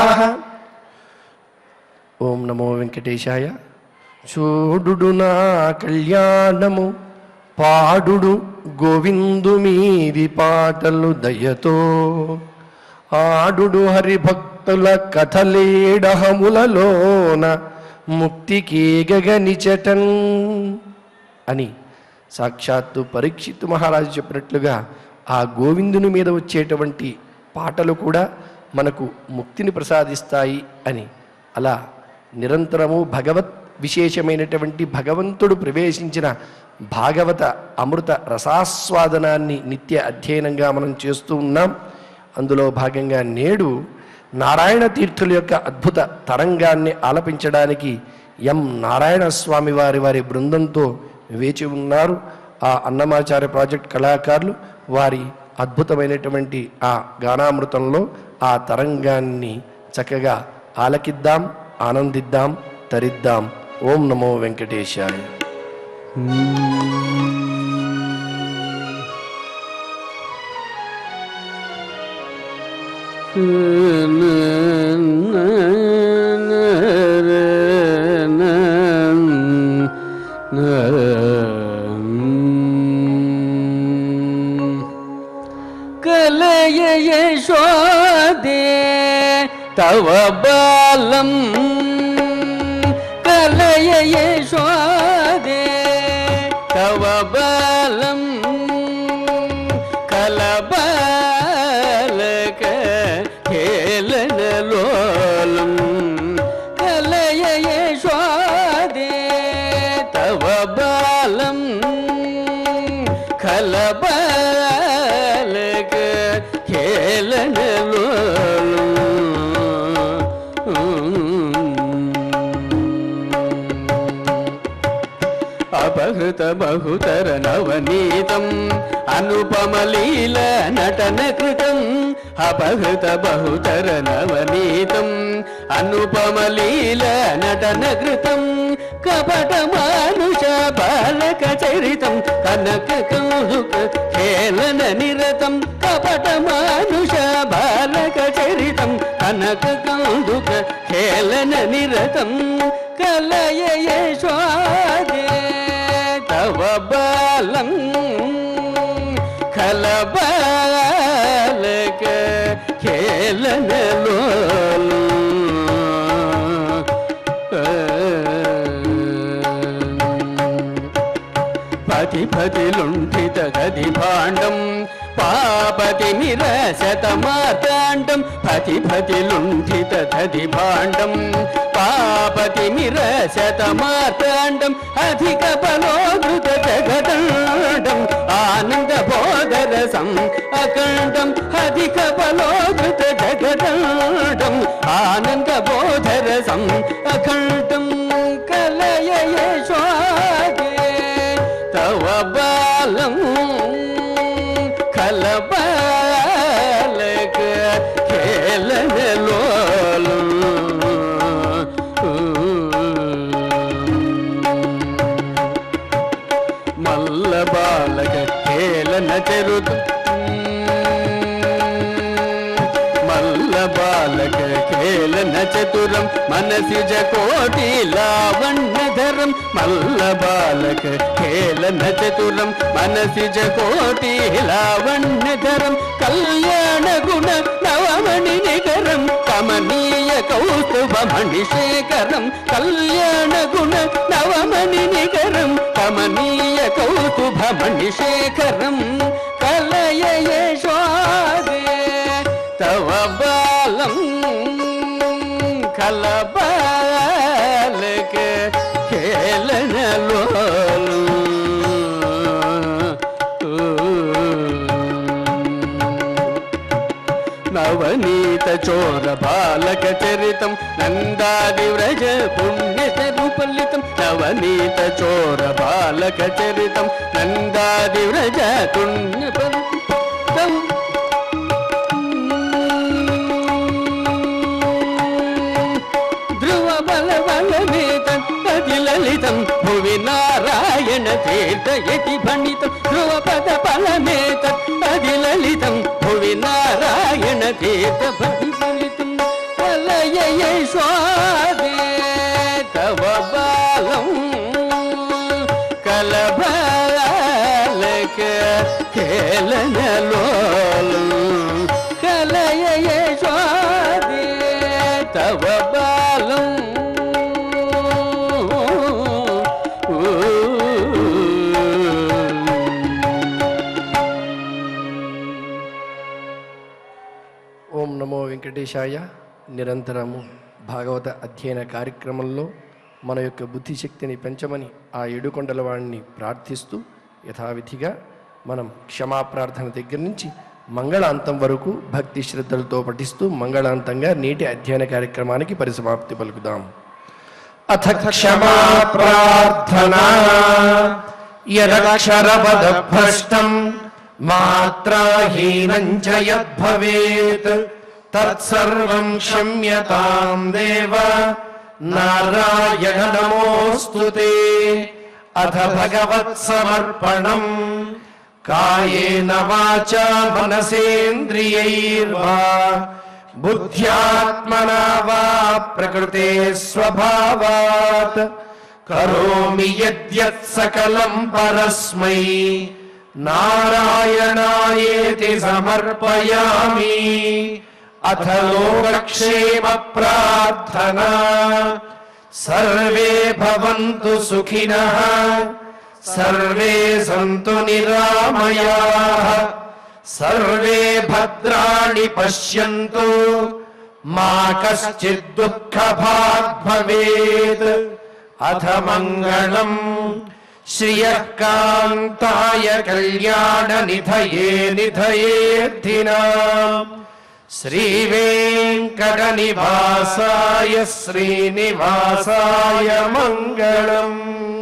ఓం నమో వెంకటేశాయ చూడుడు నా కళ్యాణము పాడుడు గోవిందు మీది పాటలు దయతో ఆడుడు హరిభక్తుల కథలేడహములలోన ముక్తికేగనిచటన్ అని సాక్షాత్తు పరీక్షిత్ మహారాజు చెప్పినట్లుగా ఆ గోవిందుని మీద వచ్చేటువంటి పాటలు కూడా మనకు ముక్తిని ప్రసాదిస్తాయి అని అలా నిరంతరము భగవత్ విశేషమైనటువంటి భగవంతుడు ప్రవేశించిన భాగవత అమృత రసాస్వాదనాన్ని నిత్య అధ్యయనంగా మనం చేస్తూ ఉన్నాం అందులో భాగంగా నేడు నారాయణ తీర్థుల యొక్క అద్భుత తరంగాన్ని ఆలపించడానికి ఎం నారాయణ స్వామి వారి వారి బృందంతో వేచి ఉన్నారు ఆ అన్నమాచార్య ప్రాజెక్ట్ కళాకారులు వారి అద్భుతమైనటువంటి ఆ గానామృతంలో ఆ తరంగాన్ని చక్కగా ఆలకిద్దాం ఆనందిద్దాం తరిద్దాం ఓం నమో వెంకటేశాయ కలయ యశోదే తవ బాలం కలయ యశోదే తవ బాలం కలబాలక కేలనలోలం కలయ యశోదే తవ బాలం కలబాలక అపహృత బహుతర నవనీతం అనుపమలీల నటన కృతం అపహృత బహుతర నవనీతం అనుపమలీల నటన కృతం కపట మానుష బాలక చరితం కనక కౌదుక హేళన నిరతం కపట మానుష బాలక చరితం కనక కౌదుక హేళన నిరతం కలయ యశోదే తవ బాలం కలబాలక పతి పతిలుంఠిత గది భాండం పాపతి నిరశత మార్తాండం పతి పతిలుంఠిత గది భాండం పాపతి నిరశత మార్తాండం అధిక బలోధృత జగదండం ఆనంద బోధరసం అఖండం అధిక బలోధృత జగదండం ఆనంద బోధరసం అఖండం కలయ యశోదే తవ బాలం కలబాలక కేలనలోలం మల్ల బాలక కేలన చెరుతు మల్ల బాలక కేలన చతురం మనసిజ కోటి లావణ్యధరం మల్ల బాలక హేళన చతురం మనసిజ కోటి లావణ్యధరం కళ్యాణ గుణ నవమణి నిగరం కమనీయ కౌస్తుభ మణిశేఖరం కళ్యాణ గుణ నవమణి నిగరం కమనీయ కౌస్తుభ మణిశేఖరం కలయే స్వాదే తవ బాలం కలబాలక కేలనలో నవనీత చోర బాలక చరితం నందాది వ్రజ పుణ్య ఫలితం నవనీత చోర బాలక చరితం నందాది వ్రజ పుణ్య ఫలితం ధ్రువ బల బలమేతం అది లలితం భువి నారాయణ తీర్థ యతి భణితం ధ్రువ పద బలమేతం అది లలితం భువి నారాయణ తీర్థ భణి ఫలితం కలయ స్వాదే తవ బాలం కలబాలక కేలనలోలం కలయ స్వాదే తవ బాలం ఓం నమో వెంకటేశాయ నిరంతరము భాగవత అధ్యయన కార్యక్రమంలో మన యొక్క బుద్ధిశక్తిని పెంచమని ఆ ఏడుకొండల వాడిని ప్రార్థిస్తూ యథావిధిగా మనం క్షమాప్రార్థన దగ్గర నుంచి మంగళాంతం వరకు భక్తి శ్రద్ధలతో పఠిస్తూ మంగళాంతంగా నేటి అధ్యయన కార్యక్రమానికి పరిసమాప్తి పలుకుదాం అథ క్షమా ప్రార్థనా యదక్షరపదభ్రష్టం మాత్రాహీనం చ యద్భవేత్ తత్సర్వం క్షమ్యతాం దేవ నారాయణ నమోऽस्तु ते అథ భగవత్సమర్పణం కాయేన వాచా మనసేంద్రియైర్వా బుద్ధ్యాత్మనా వా ప్రకృతే స్వభావాత్ కరోమి యద్యత్ సకలం పరస్మై నారాయణాయేతి సమర్పయామి అథ లోకక్షేమ ప్రార్థనా సర్వే భవంతు సుఖినః సర్వే సంతు నిరామయాః సర్వే భద్రాణి పశ్యంతు మా కశ్చిద్ దుఃఖభాగ్ భవేత్ అథ మంగళం శ్రియః కాంతాయ కళ్యాణ నిధయే నిధయేర్థినాం శ్రీవేంకటనివాసాయ శ్రీనివాసాయ మంగళం